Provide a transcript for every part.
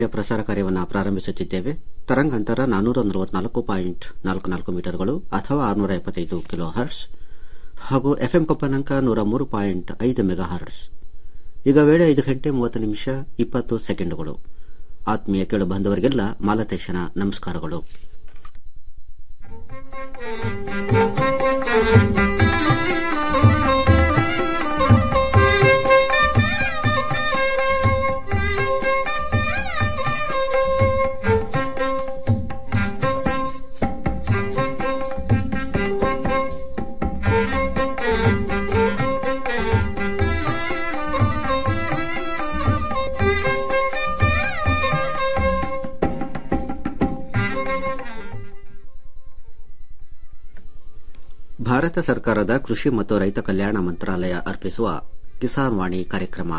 ಪ್ರಸಾರ ಕಾರ್ಯವನ್ನು ಪ್ರಾರಂಭಿಸುತ್ತಿದ್ದೇವೆ ತರಂಗಾಂತರ ನಾನೂರ ನಲವತ್ನಾಲ್ಕು ಪಾಯಿಂಟ್ ನಾಲ್ಕು ನಾಲ್ಕು ಮೀಟರ್ಗಳು ಅಥವಾ ಆರುನೂರ ಎಪ್ಪತ್ತೈದು ಕಿಲೋ ಹರ್ಟ್ಸ್ ಹಾಗೂ ಎಫ್ಎಂ ಕಂಪನಾಂಕ ನೂರ ಮೂರು ಪಾಯಿಂಟ್ ಐದು ಮೆಗಾ ಹರ್ಟ್ಸ್ ಈಗ ವೇಳೆ ಐದು ಗಂಟೆ ಮೂವತ್ತು ನಿಮಿಷ ಇಪ್ಪತ್ತು ಸೆಕೆಂಡುಗಳು ಆತ್ಮೀಯ ಕೇಳು ಬಂದವರಿಗೆಲ್ಲ ಮಾಲತೇಶನ ನಮಸ್ಕಾರಗಳು ಭಾರತ ಸರ್ಕಾರದ ಕೃಷಿ ಮತ್ತು ರೈತ ಕಲ್ಯಾಣ ಮಂತ್ರಾಲಯ ಅರ್ಪಿಸುವ ಕಿಸಾನ್ ವಾಣಿ ಕಾರ್ಯಕ್ರಮ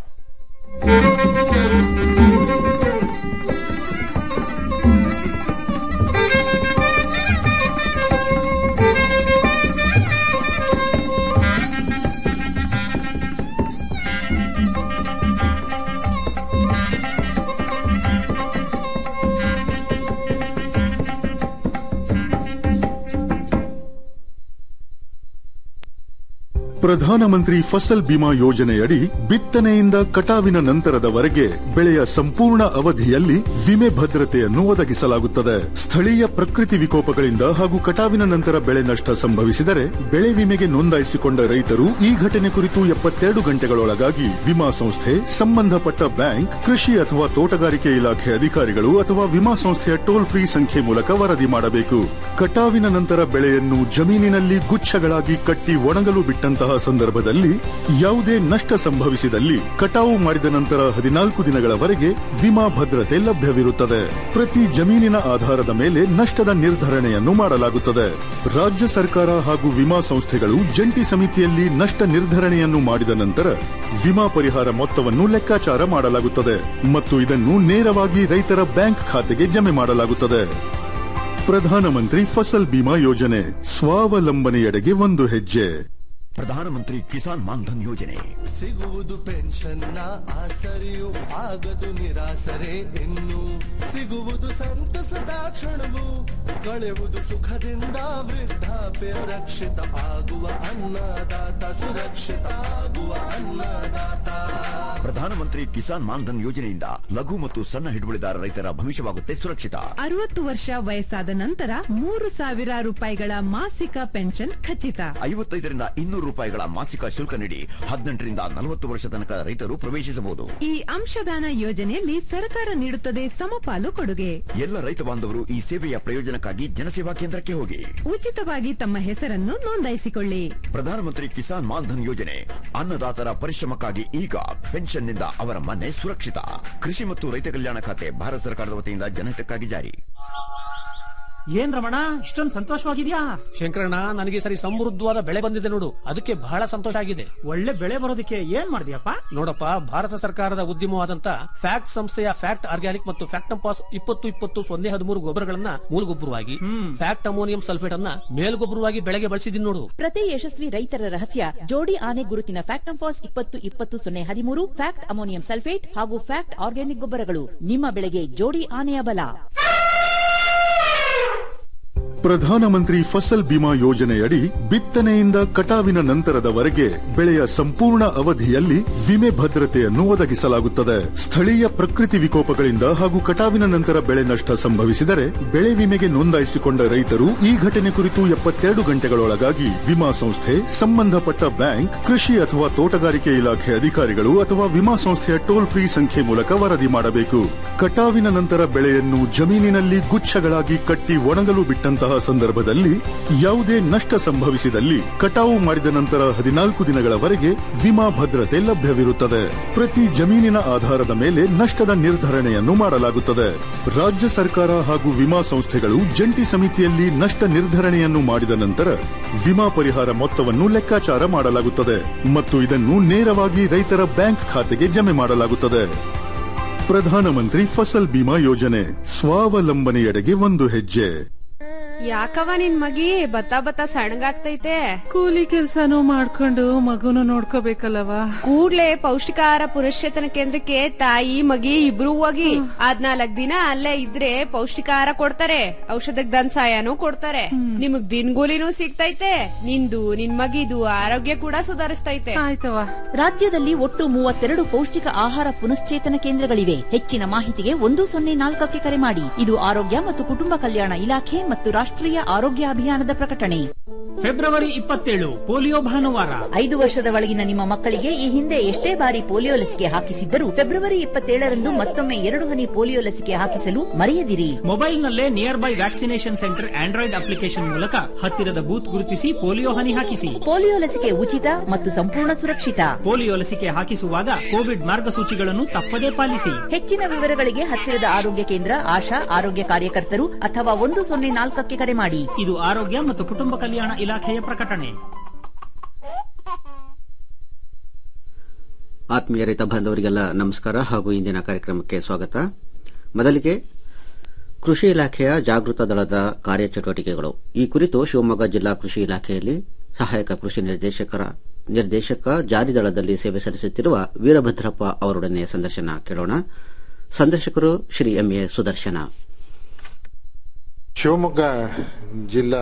ಪ್ರಧಾನಮಂತ್ರಿ ಫಸಲ್ ಬಿಮಾ ಯೋಜನೆಯಡಿ ಬಿತ್ತನೆಯಿಂದ ಕಟಾವಿನ ನಂತರದವರೆಗೆ ಬೆಳೆಯ ಸಂಪೂರ್ಣ ಅವಧಿಯಲ್ಲಿ ವಿಮೆ ಭದ್ರತೆಯನ್ನು ಒದಗಿಸಲಾಗುತ್ತದೆ ಸ್ಥಳೀಯ ಪ್ರಕೃತಿ ವಿಕೋಪಗಳಿಂದ ಹಾಗೂ ಕಟಾವಿನ ನಂತರ ಬೆಳೆ ನಷ್ಟ ಸಂಭವಿಸಿದರೆ ಬೆಳೆ ವಿಮೆಗೆ ನೋಂದಾಯಿಸಿಕೊಂಡ ರೈತರು ಈ ಘಟನೆ ಕುರಿತು ಎಪ್ಪತ್ತೆರಡು ಗಂಟೆಗಳೊಳಗಾಗಿ ವಿಮಾ ಸಂಸ್ಥೆ ಸಂಬಂಧಪಟ್ಟ ಬ್ಯಾಂಕ್ ಕೃಷಿ ಅಥವಾ ತೋಟಗಾರಿಕೆ ಇಲಾಖೆ ಅಧಿಕಾರಿಗಳು ಅಥವಾ ವಿಮಾ ಸಂಸ್ಥೆಯ ಟೋಲ್ ಫ್ರೀ ಸಂಖ್ಯೆ ಮೂಲಕ ವರದಿ ಮಾಡಬೇಕು ಕಟಾವಿನ ನಂತರ ಬೆಳೆಯನ್ನು ಜಮೀನಿನಲ್ಲಿ ಗುಚ್ಛಗಳಾಗಿ ಕಟ್ಟಿ ಒಣಗಲು ಬಿಟ್ಟಂತಹ ಸಂದರ್ಭದಲ್ಲಿ ಯಾವುದೇ ನಷ್ಟ ಸಂಭವಿಸಿದಲ್ಲಿ ಕಟಾವು ಮಾಡಿದ ನಂತರ ಹದಿನಾಲ್ಕು ದಿನಗಳವರೆಗೆ ವಿಮಾ ಭದ್ರತೆ ಲಭ್ಯವಿರುತ್ತದೆ ಪ್ರತಿ ಜಮೀನಿನ ಆಧಾರದ ಮೇಲೆ ನಷ್ಟದ ನಿರ್ಧರಣೆಯನ್ನು ಮಾಡಲಾಗುತ್ತದೆ ರಾಜ್ಯ ಸರ್ಕಾರ ಹಾಗೂ ವಿಮಾ ಸಂಸ್ಥೆಗಳು ಜಂಟಿ ಸಮಿತಿಯಲ್ಲಿ ನಷ್ಟ ನಿರ್ಧರಣೆಯನ್ನು ಮಾಡಿದ ನಂತರ ವಿಮಾ ಪರಿಹಾರ ಮೊತ್ತವನ್ನು ಲೆಕ್ಕಾಚಾರ ಮಾಡಲಾಗುತ್ತದೆ ಮತ್ತು ಇದನ್ನು ನೇರವಾಗಿ ರೈತರ ಬ್ಯಾಂಕ್ ಖಾತೆಗೆ ಜಮೆ ಮಾಡಲಾಗುತ್ತದೆ ಪ್ರಧಾನಮಂತ್ರಿ ಫಸಲ್ ಬಿಮಾ ಯೋಜನೆ ಸ್ವಾವಲಂಬನೆಯೆಡೆಗೆ ಒಂದು ಹೆಜ್ಜೆ ಪ್ರಧಾನಮಂತ್ರಿ ಕಿಸಾನ್ ಮಾನ್ಧನ್ ಯೋಜನೆ ಸಿಗುವುದು ಪೆನ್ಷನ್ನ ಆಸರೆಯು ಆಗದು ನಿರಾಸರೆ ಇನ್ನು ಸಿಗುವುದು ಸಂತಸದ ಕ್ಷಣವು ಕಳೆಯುವುದು ಸುಖದಿಂದ ವೃದ್ಧಾಪ್ಯ ರಕ್ಷಿತ ಆಗುವ ಅನ್ನದಾತ ಸುರಕ್ಷಿತ ಆಗುವ ಅನ್ನದಾತ ಪ್ರಧಾನಮಂತ್ರಿ ಕಿಸಾನ್ ಮಾನ್ಧನ್ ಯೋಜನೆಯಿಂದ ಲಘು ಮತ್ತು ಸಣ್ಣ ಹಿಡುವಳಿದಾರ ರೈತರ ಭವಿಷ್ಯವಾಗುತ್ತೆ ಸುರಕ್ಷಿತ ಅರವತ್ತು ವರ್ಷ ವಯಸ್ಸಾದ ನಂತರ ಮೂರು ಸಾವಿರ ರೂಪಾಯಿಗಳ ಮಾಸಿಕ ಪೆನ್ಷನ್ ಖಚಿತ ಐವತ್ತೈದರಿಂದ ಇನ್ನೂರು ರೂಪಾಯಿಗಳ ಮಾಸಿಕ ಶುಲ್ಕ ನೀಡಿ ಹದಿನೆಂಟರಿಂದ ನಲವತ್ತು ವರ್ಷ ತನಕ ರೈತರು ಪ್ರವೇಶಿಸಬಹುದು ಈ ಅಂಶದಾನ ಯೋಜನೆಯಲ್ಲಿ ಸರ್ಕಾರ ನೀಡುತ್ತದೆ ಸಮಪಾಲು ಕೊಡುಗೆ ಎಲ್ಲ ರೈತ ಬಾಂಧವರು ಈ ಸೇವೆಯ ಪ್ರಯೋಜನಕ್ಕಾಗಿ ಜನಸೇವಾ ಕೇಂದ್ರಕ್ಕೆ ಹೋಗಿ ಉಚಿತವಾಗಿ ತಮ್ಮ ಹೆಸರನ್ನು ನೋಂದಾಯಿಸಿಕೊಳ್ಳಿ ಪ್ರಧಾನಮಂತ್ರಿ ಕಿಸಾನ್ ಮಾನ್ಧನ್ ಯೋಜನೆ ಅನ್ನದಾತರ ಪರಿಶ್ರಮಕ್ಕಾಗಿ ಈಗ ಪೆನ್ಷನ್ನಿಂದ ಅವರ ಮನೆ ಸುರಕ್ಷಿತ ಕೃಷಿ ಮತ್ತು ರೈತ ಕಲ್ಯಾಣ ಖಾತೆ ಭಾರತ ಸರ್ಕಾರದ ವತಿಯಿಂದ ಜನಹಿತಕ್ಕಾಗಿ ಜಾರಿ ಏನ್ ರಮಣ ಇಷ್ಟೊಂದು ಸಂತೋಷವಾಗಿದ್ಯಾ ಶಂಕರಣ್ಣ ನನಗೆ ಈ ಸರಿ ಸಮೃದ್ಧವಾದ ಬೆಳೆ ಬಂದಿದೆ ನೋಡು ಅದಕ್ಕೆ ಬಹಳ ಸಂತೋಷ ಆಗಿದೆ ಒಳ್ಳೆ ಬೆಳೆ ಬರೋದಕ್ಕೆ ಏನ್ ಮಾಡಿದ್ಯಪ್ಪ ನೋಡಪ್ಪ ಭಾರತ ಸರ್ಕಾರದ ಉದ್ಯಮವಾದಂತ ಫ್ಯಾಕ್ಟ್ ಸಂಸ್ಥೆಯ ಫ್ಯಾಕ್ಟ್ ಆರ್ಗ್ಯಾನಿಕ್ ಮತ್ತು ಫ್ಯಾಕ್ಟಂಪಾಸ್ ಇಪ್ಪತ್ತು ಇಪ್ಪತ್ತು ಸೊನ್ನೆ ಹದಿಮೂರು ಗೊಬ್ಬರಗಳನ್ನ ಮೂಲಗೊಬ್ಬರವಾಗಿ ಫ್ಯಾಕ್ಟ್ ಅಮೋನಿಯಂ ಸಲ್ಫೇಟ್ ಅನ್ನ ಮೇಲ್ಗೊಬ್ಬರವಾಗಿ ಬೆಳೆಗೆ ಬಳಸಿದೀನಿ ನೋಡು ಪ್ರತಿ ಯಶಸ್ವಿ ರೈತರ ರಹಸ್ಯ ಜೋಡಿ ಆನೆ ಗುರುತಿನ ಫ್ಯಾಕ್ಟಂಫಾಸ್ ಇಪ್ಪತ್ತು ಇಪ್ಪತ್ತು ಸೊನ್ನೆ ಹದಿಮೂರು ಫ್ಯಾಕ್ಟ್ ಅಮೋನಿಯಂ ಸಲ್ಫೇಟ್ ಹಾಗೂ ಫ್ಯಾಕ್ಟ್ ಆರ್ಗ್ಯಾನಿಕ್ ಗೊಬ್ಬರಗಳು ನಿಮ್ಮ ಬೆಳೆಗೆ ಜೋಡಿ ಆನೆಯ ಬಲ ಪ್ರಧಾನಮಂತ್ರಿ ಫಸಲ್ ಬಿಮಾ ಯೋಜನೆಯಡಿ ಬಿತ್ತನೆಯಿಂದ ಕಟಾವಿನ ನಂತರದವರೆಗೆ ಬೆಳೆಯ ಸಂಪೂರ್ಣ ಅವಧಿಯಲ್ಲಿ ವಿಮೆ ಭದ್ರತೆಯನ್ನು ಒದಗಿಸಲಾಗುತ್ತದೆ ಸ್ಥಳೀಯ ಪ್ರಕೃತಿ ವಿಕೋಪಗಳಿಂದ ಹಾಗೂ ಕಟಾವಿನ ನಂತರ ಬೆಳೆ ನಷ್ಟ ಸಂಭವಿಸಿದರೆ ಬೆಳೆ ವಿಮೆಗೆ ನೋಂದಾಯಿಸಿಕೊಂಡ ರೈತರು ಈ ಘಟನೆ ಕುರಿತು ಎಪ್ಪತ್ತೆರಡು ಗಂಟೆಗಳೊಳಗಾಗಿ ವಿಮಾ ಸಂಸ್ಥೆ ಸಂಬಂಧಪಟ್ಟ ಬ್ಯಾಂಕ್ ಕೃಷಿ ಅಥವಾ ತೋಟಗಾರಿಕೆ ಇಲಾಖೆ ಅಧಿಕಾರಿಗಳು ಅಥವಾ ವಿಮಾ ಸಂಸ್ಥೆಯ ಟೋಲ್ ಫ್ರೀ ಸಂಖ್ಯೆ ಮೂಲಕ ವರದಿ ಮಾಡಬೇಕು ಕಟಾವಿನ ನಂತರ ಬೆಳೆಯನ್ನು ಜಮೀನಿನಲ್ಲಿ ಗುಚ್ಛಗಳಾಗಿ ಕಟ್ಟಿ ಒಣಗಲು ಬಿಟ್ಟಂತಹ ಸಂದರ್ಭದಲ್ಲಿ ಯಾವುದೇ ನಷ್ಟ ಸಂಭವಿಸಿದಲ್ಲಿ ಕಟಾವು ಮಾಡಿದ ನಂತರ ಹದಿನಾಲ್ಕು ದಿನಗಳವರೆಗೆ ವಿಮಾ ಭದ್ರತೆ ಲಭ್ಯವಿರುತ್ತದೆ ಪ್ರತಿ ಜಮೀನಿನ ಆಧಾರದ ಮೇಲೆ ನಷ್ಟದ ನಿರ್ಧರಣೆಯನ್ನು ಮಾಡಲಾಗುತ್ತದೆ ರಾಜ್ಯ ಸರ್ಕಾರ ಹಾಗೂ ವಿಮಾ ಸಂಸ್ಥೆಗಳು ಜಂಟಿ ಸಮಿತಿಯಲ್ಲಿ ನಷ್ಟ ನಿರ್ಧರಣೆಯನ್ನು ಮಾಡಿದ ನಂತರ ವಿಮಾ ಪರಿಹಾರ ಮೊತ್ತವನ್ನು ಲೆಕ್ಕಾಚಾರ ಮಾಡಲಾಗುತ್ತದೆ ಮತ್ತು ಇದನ್ನು ನೇರವಾಗಿ ರೈತರ ಬ್ಯಾಂಕ್ ಖಾತೆಗೆ ಜಮೆ ಮಾಡಲಾಗುತ್ತದೆ ಪ್ರಧಾನಮಂತ್ರಿ ಫಸಲ್ ಬಿಮಾ ಯೋಜನೆ ಸ್ವಾವಲಂಬನೆಯೆಡೆಗೆ ಒಂದು ಹೆಜ್ಜೆ ಯಾಕವ ನಿನ್ ಮಗಿ ಬತ್ತಾ ಬತ್ತಾ ಸಣ್ಣಗಾಗ್ತೈತೆ ಕೂಲಿ ಕೆಲ್ಸನೂ ಮಾಡ್ಕೊಂಡು ಮಗುನು ನೋಡ್ಕೋಬೇಕಲ್ಲವ ಕೂಡ್ಲೆ ಪೌಷ್ಟಿಕಾಹಾರ ಪುನಶ್ಚೇತನ ಕೇಂದ್ರಕ್ಕೆ ತಾಯಿ ಮಗಿ ಇಬ್ರು ಹೋಗಿ ಹದ್ನಾಲ್ಕ್ ದಿನ ಅಲ್ಲೇ ಇದ್ರೆ ಪೌಷ್ಟಿಕಾಹಾರ ಕೊಡ್ತಾರೆ ಔಷಧಕ್ ದನ್ ಸಾಯನೂ ಕೊಡ್ತಾರೆ ನಿಮಗ್ ದಿನಗೂಲಿನೂ ಸಿಗ್ತೈತೆ ನಿಂದು ನಿನ್ ಮಗಿದು ಆರೋಗ್ಯ ಕೂಡ ಸುಧಾರಿಸ್ತೈತೆ ಆಯ್ತವ ರಾಜ್ಯದಲ್ಲಿ ಒಟ್ಟು ಮೂವತ್ತೆರಡು ಪೌಷ್ಟಿಕ ಆಹಾರ ಪುನಶ್ಚೇತನ ಕೇಂದ್ರಗಳಿವೆ ಹೆಚ್ಚಿನ ಮಾಹಿತಿಗೆ ಒಂದು ಸೊನ್ನೆ ನಾಲ್ಕಕ್ಕೆ ಕರೆ ಮಾಡಿ ಇದು ಆರೋಗ್ಯ ಮತ್ತು ಕುಟುಂಬ ಕಲ್ಯಾಣ ಇಲಾಖೆ ಮತ್ತು ರಾಷ್ಟ್ರೀಯ ಆರೋಗ್ಯ ಅಭಿಯಾನದ ಪ್ರಕಟಣೆ ಫೆಬ್ರವರಿ ಇಪ್ಪತ್ತೇಳು ಪೋಲಿಯೋ ಭಾನುವಾರ ಐದು ವರ್ಷದ ಒಳಗಿನ ನಿಮ್ಮ ಮಕ್ಕಳಿಗೆ ಈ ಹಿಂದೆ ಎಷ್ಟೇ ಬಾರಿ ಪೋಲಿಯೋ ಲಸಿಕೆ ಹಾಕಿಸಿದ್ದರೂ ಫೆಬ್ರವರಿ ಇಪ್ಪತ್ತೇಳರಂದು ಮತ್ತೊಮ್ಮೆ ಎರಡು ಹನಿ ಪೋಲಿಯೋ ಲಸಿಕೆ ಹಾಕಿಸಲು ಮರೆಯದಿರಿ ಮೊಬೈಲ್ನಲ್ಲೇ nearby vaccination centre Android application ಮೂಲಕ ಹತ್ತಿರದ ಬೂತ್ ಗುರುತಿಸಿ ಪೋಲಿಯೋ ಹನಿ ಹಾಕಿಸಿ ಪೋಲಿಯೋ ಲಸಿಕೆ ಉಚಿತ ಮತ್ತು ಸಂಪೂರ್ಣ ಸುರಕ್ಷಿತ ಪೋಲಿಯೋ ಲಸಿಕೆ ಹಾಕಿಸುವಾಗ ಕೋವಿಡ್ ಮಾರ್ಗಸೂಚಿಗಳನ್ನು ತಪ್ಪದೇ ಪಾಲಿಸಿ ಹೆಚ್ಚಿನ ವಿವರಗಳಿಗೆ ಹತ್ತಿರದ ಆರೋಗ್ಯ ಕೇಂದ್ರ ಆಶಾ ಆರೋಗ್ಯ ಕಾರ್ಯಕರ್ತರು ಅಥವಾ ಒಂದು ಸೊನ್ನೆ ನಾಲ್ಕಕ್ಕೆ ಕರೆ ಮಾಡಿ ಇದು ಆರೋಗ್ಯ ಮತ್ತು ಕುಟುಂಬ ಕಲ್ಯಾಣ ಇಲಾಖೆಯ ಪ್ರಕಟಣೆ ಆತ್ಮೀಯ ರೈತ ಬಾಂಧವರಿಗೆಲ್ಲ ನಮಸ್ಕಾರ ಹಾಗೂ ಇಂದಿನ ಕಾರ್ಯಕ್ರಮಕ್ಕೆ ಸ್ವಾಗತ ಮೊದಲಿಗೆ ಕೃಷಿ ಇಲಾಖೆಯ ಜಾಗೃತ ದಳದ ಕಾರ್ಯಚಟುವಟಿಕೆಗಳು ಈ ಕುರಿತು ಶಿವಮೊಗ್ಗ ಜಿಲ್ಲಾ ಕೃಷಿ ಇಲಾಖೆಯಲ್ಲಿ ಸಹಾಯಕ ಕೃಷಿ ನಿರ್ದೇಶಕರ ನಿರ್ದೇಶಕ ಜಾರಿ ದಳದಲ್ಲಿ ಸೇವೆ ಸಲ್ಲಿಸುತ್ತಿರುವ ವೀರಭದ್ರಪ್ಪ ಅವರೊಡನೆ ಸಂದರ್ಶನ ಕೇಳೋಣ ಸಂದರ್ಶಕರು ಶ್ರೀ ಎಂಎ ಸುದರ್ಶನ ಶಿವಮೊಗ್ಗ ಜಿಲ್ಲಾ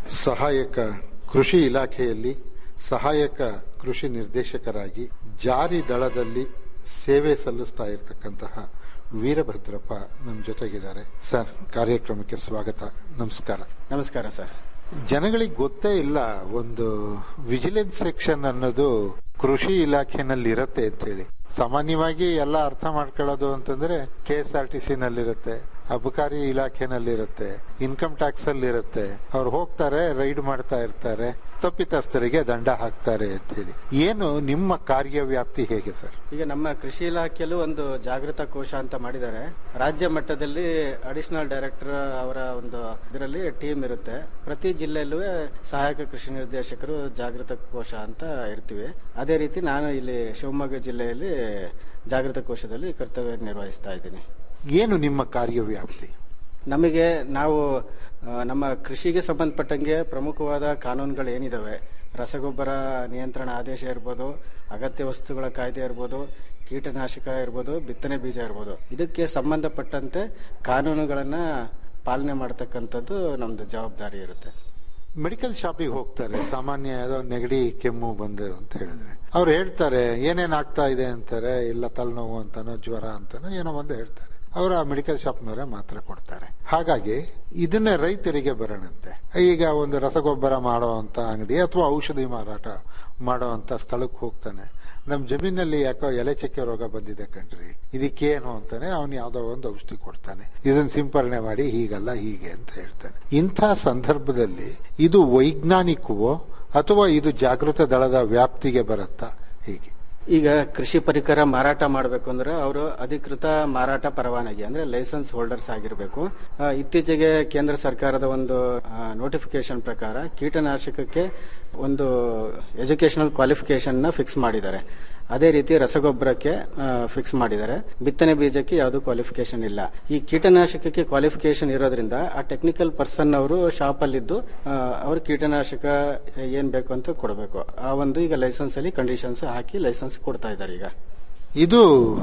ಸಹಾಯಕ ಕೃಷಿ ಇಲಾಖೆಯಲ್ಲಿ ಸಹಾಯಕ ಕೃಷಿ ನಿರ್ದೇಶಕರಾಗಿ ಜಾರಿ ದಳದಲ್ಲಿ ಸೇವೆ ಸಲ್ಲಿಸ್ತಾ ಇರತಕ್ಕಂತಹ ವೀರಭದ್ರಪ್ಪ ನಮ್ಮ ಜೊತೆಗಿದ್ದಾರೆ ಸರ್ ಕಾರ್ಯಕ್ರಮಕ್ಕೆ ಸ್ವಾಗತ ನಮಸ್ಕಾರ ನಮಸ್ಕಾರ ಸರ್ ಜನಗಳಿಗೆ ಗೊತ್ತೇ ಇಲ್ಲ ಒಂದು ವಿಜಿಲೆನ್ಸ್ ಸೆಕ್ಷನ್ ಅನ್ನೋದು ಕೃಷಿ ಇಲಾಖೆನಲ್ಲಿ ಇರತ್ತೆ ಅಂತ ಹೇಳಿ ಸಾಮಾನ್ಯವಾಗಿ ಎಲ್ಲ ಅರ್ಥ ಮಾಡ್ಕೊಳ್ಳೋದು ಅಂತಂದ್ರೆ K S R T C ನಲ್ಲಿರುತ್ತೆ ಅಬಕಾರಿ ಇಲಾಖೆನಲ್ಲಿರುತ್ತೆ ಇನ್ಕಮ್ ಟ್ಯಾಕ್ಸ್ ಅಲ್ಲಿ ಇರುತ್ತೆ ಅವ್ರು ಹೋಗ್ತಾರೆ ರೈಡ್ ಮಾಡ್ತಾ ಇರ್ತಾರೆ ತಪ್ಪಿತಸ್ಥರಿಗೆ ದಂಡ ಹಾಕ್ತಾರೆ ಅಂತ ಹೇಳಿ ಏನು ನಿಮ್ಮ ಕಾರ್ಯವ್ಯಾಪ್ತಿ ಹೇಗೆ ಸರ್ ಈಗ ನಮ್ಮ ಕೃಷಿ ಇಲಾಖೆಯಲ್ಲೂ ಒಂದು ಜಾಗೃತ ಕೋಶ ಅಂತ ಮಾಡಿದ್ದಾರೆ ರಾಜ್ಯ ಮಟ್ಟದಲ್ಲಿ ಅಡಿಷನಲ್ ಡೈರೆಕ್ಟರ್ ಅವರ ಒಂದು ಇದರಲ್ಲಿ ಟೀಮ್ ಇರುತ್ತೆ ಪ್ರತಿ ಜಿಲ್ಲೆಯಲ್ಲೂ ಸಹಾಯಕ ಕೃಷಿ ನಿರ್ದೇಶಕರು ಜಾಗೃತ ಕೋಶ ಅಂತ ಇರ್ತೀವಿ ಅದೇ ರೀತಿ ನಾನು ಇಲ್ಲಿ ಶಿವಮೊಗ್ಗ ಜಿಲ್ಲೆಯಲ್ಲಿ ಜಾಗೃತ ಕೋಶದಲ್ಲಿ ಕರ್ತವ್ಯ ನಿರ್ವಹಿಸ್ತಾ ಇದ್ದೀನಿ ಏನು ನಿಮ್ಮ ಕಾರ್ಯವ್ಯಾಪ್ತಿ ನಮಗೆ ನಾವು ಆ, ನಮ್ಮ ಕೃಷಿಗೆ ಸಂಬಂಧಪಟ್ಟಂಗೆ ಪ್ರಮುಖವಾದ ಕಾನೂನುಗಳು ಏನಿದಾವೆ ರಸಗೊಬ್ಬರ ನಿಯಂತ್ರಣ ಆದೇಶ ಇರ್ಬೋದು ಅಗತ್ಯ ವಸ್ತುಗಳ ಕಾಯ್ದೆ ಇರ್ಬೋದು ಕೀಟನಾಶಕ ಇರ್ಬೋದು ಬಿತ್ತನೆ ಬೀಜ ಇರ್ಬೋದು ಇದಕ್ಕೆ ಸಂಬಂಧಪಟ್ಟಂತೆ ಕಾನೂನುಗಳನ್ನ ಪಾಲನೆ ಮಾಡ್ತಕ್ಕಂಥದ್ದು ನಮ್ದು ಜವಾಬ್ದಾರಿ ಇರುತ್ತೆ ಮೆಡಿಕಲ್ ಶಾಪಿಗೆ ಹೋಗ್ತಾರೆ ಸಾಮಾನ್ಯ ಯಾವುದೋ ನೆಗಡಿ ಕೆಮ್ಮು ಬಂದು ಅಂತ ಹೇಳಿದ್ರೆ ಅವ್ರು ಹೇಳ್ತಾರೆ ಏನೇನ್ ಆಗ್ತಾ ಇದೆ ಅಂತಾರೆ ಇಲ್ಲ ತಲೆನೋವು ಅಂತಾನೋ ಜ್ವರ ಅಂತಾನೋ ಏನೋ ಒಂದು ಹೇಳ್ತಾರೆ ಅವರ ಮೆಡಿಕಲ್ ಶಾಪ್ನವರೇ ಮಾತ್ರ ಕೊಡ್ತಾರೆ ಹಾಗಾಗಿ ಇದನ್ನೇ ರೈತರಿಗೆ ಬರೋಣಂತೆ ಈಗ ಒಂದು ರಸಗೊಬ್ಬರ ಮಾಡೋ ಅಂತ ಅಂಗಡಿ ಅಥವಾ ಔಷಧಿ ಮಾರಾಟ ಮಾಡೋ ಅಂತ ಸ್ಥಳಕ್ಕೆ ಹೋಗ್ತಾನೆ ನಮ್ ಜಮೀನಲ್ಲಿ ಯಾಕೋ ಎಲೆ ಚಕ್ಕೆ ರೋಗ ಬಂದಿದೆ ಕಣ್ರಿ ಇದಕ್ಕೇನು ಅಂತಾನೆ ಅವನು ಯಾವ್ದೋ ಒಂದು ಔಷಧಿ ಕೊಡ್ತಾನೆ ಇದನ್ನ ಸಿಂಪರಣೆ ಮಾಡಿ ಹೀಗಲ್ಲ ಹೀಗೆ ಅಂತ ಹೇಳ್ತಾನೆ ಇಂಥ ಸಂದರ್ಭದಲ್ಲಿ ಇದು ವೈಜ್ಞಾನಿಕವೋ ಅಥವಾ ಇದು ಜಾಗೃತ ದಳದ ವ್ಯಾಪ್ತಿಗೆ ಬರುತ್ತಾ ಹೀಗೆ ಈಗ ಕೃಷಿ ಪರಿಕರ ಮಾರಾಟ ಮಾಡಬೇಕು ಅಂದ್ರೆ ಅವರು ಅಧಿಕೃತ ಮಾರಾಟ ಪರವಾನಗಿ ಅಂದ್ರೆ ಲೈಸೆನ್ಸ್ ಹೋಲ್ಡರ್ಸ್ ಆಗಿರಬೇಕು ಇತ್ತೀಚೆಗೆ ಕೇಂದ್ರ ಸರ್ಕಾರದ ಒಂದು ನೋಟಿಫಿಕೇಶನ್ ಪ್ರಕಾರ ಕೀಟನಾಶಕಕ್ಕೆ ಒಂದು ಎಜುಕೇಶನಲ್ ಕ್ವಾಲಿಫಿಕೇಶನ್ ನ ಫಿಕ್ಸ್ ಮಾಡಿದ್ದಾರೆ ಅದೇ ರೀತಿ ರಸಗೊಬ್ಬರಕ್ಕೆ ಫಿಕ್ಸ್ ಮಾಡಿದ್ದಾರೆ ಬಿತ್ತನೆ ಬೀಜಕ್ಕೆ ಯಾವುದು ಕ್ವಾಲಿಫಿಕೇಶನ್ ಇಲ್ಲ ಈ ಕೀಟನಾಶಕಕ್ಕೆ ಕ್ವಾಲಿಫಿಕೇಶನ್ ಇರೋದ್ರಿಂದ ಆ ಟೆಕ್ನಿಕಲ್ ಪರ್ಸನ್ ಅವರು ಶಾಪ್ ಅಲ್ಲಿದ್ದು ಅವ್ರು ಕೀಟನಾಶಕ ಏನ್ ಬೇಕು ಅಂತ ಕೊಡಬೇಕು ಆ ಒಂದು ಈಗ ಲೈಸೆನ್ಸ್ ಅಲ್ಲಿ ಕಂಡೀಷನ್ಸ್ ಹಾಕಿ ಲೈಸೆನ್ಸ್ ಕೊಡ್ತಾ ಇದ್ದಾರೆ ಈಗ ಇದು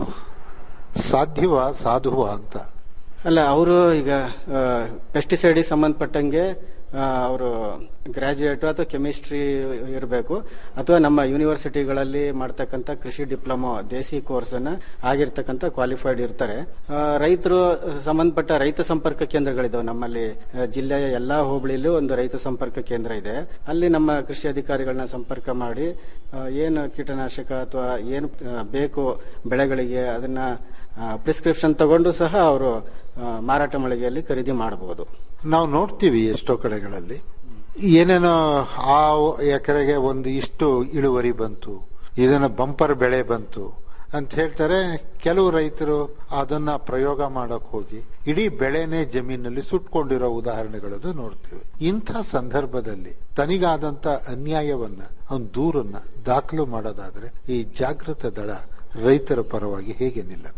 ಸಾಧ್ಯವ ಸಾಧುವ ಅಂತ ಅಲ್ಲ ಅವರು ಈಗ ಪೆಸ್ಟಿಸೈಡ್ ಸಂಬಂಧಪಟ್ಟಂಗೆ ಅವರು ಗ್ರಾಜುಯೇಟ್ ಅಥವಾ ಕೆಮಿಸ್ಟ್ರಿ ಇರಬೇಕು ಅಥವಾ ನಮ್ಮ ಯೂನಿವರ್ಸಿಟಿಗಳಲ್ಲಿ ಮಾಡ್ತಕ್ಕಂಥ ಕೃಷಿ ಡಿಪ್ಲೊಮೊ ದೇಸಿ ಕೋರ್ಸ್ ಅನ್ನ ಆಗಿರ್ತಕ್ಕಂಥ ಕ್ವಾಲಿಫೈಡ್ ಇರ್ತಾರೆ ಆ, ರೈತರು ಸಂಬಂಧಪಟ್ಟ ರೈತ ಸಂಪರ್ಕ ಕೇಂದ್ರಗಳಿದಾವೆ ನಮ್ಮಲ್ಲಿ ಆ, ಜಿಲ್ಲೆಯ ಎಲ್ಲಾ ಹೋಬಳಿಲೂ ಒಂದು ರೈತ ಸಂಪರ್ಕ ಕೇಂದ್ರ ಇದೆ ಅಲ್ಲಿ ನಮ್ಮ ಕೃಷಿ ಅಧಿಕಾರಿಗಳನ್ನ ಸಂಪರ್ಕ ಮಾಡಿ ಆ, ಏನು ಕೀಟನಾಶಕ ಅಥವಾ ಏನು ಆ, ಬೇಕು ಬೆಳೆಗಳಿಗೆ ಅದನ್ನ ಪ್ರಿಸ್ಕ್ರಿಪ್ಷನ್ ತಗೊಂಡು ಸಹ ಅವರು ಮಾರಾಟ ಮಳಿಗೆಯಲ್ಲಿ ಖರೀದಿ ಮಾಡಬಹುದು ನಾವು ನೋಡ್ತೀವಿ ಎಷ್ಟೋ ಕಡೆಗಳಲ್ಲಿ ಏನೇನೋ ಆ ಎಕರೆಗೆ ಒಂದು ಇಷ್ಟು ಇಳುವರಿ ಬಂತು ಇದನ್ನ ಬಂಪರ್ ಬೆಳೆ ಬಂತು ಅಂತ ಹೇಳ್ತಾರೆ ಕೆಲವು ರೈತರು ಅದನ್ನ ಪ್ರಯೋಗ ಮಾಡಕ್ ಹೋಗಿ ಇಡೀ ಬೆಳೆನೇ ಜಮೀನಲ್ಲಿ ಸುಟ್ಕೊಂಡಿರೋ ಉದಾಹರಣೆಗಳನ್ನು ನೋಡ್ತೀವಿ ಇಂಥ ಸಂದರ್ಭದಲ್ಲಿ ತನಿಗಾದಂತ ಅನ್ಯಾಯವನ್ನ ಅವನ್ ದೂರನ್ನ ದಾಖಲು ಮಾಡೋದಾದ್ರೆ ಈ ಜಾಗೃತ ದಳ ರೈತರ ಪರವಾಗಿ ಹೇಗೆ ನಿಲ್ಲತ್ತೆ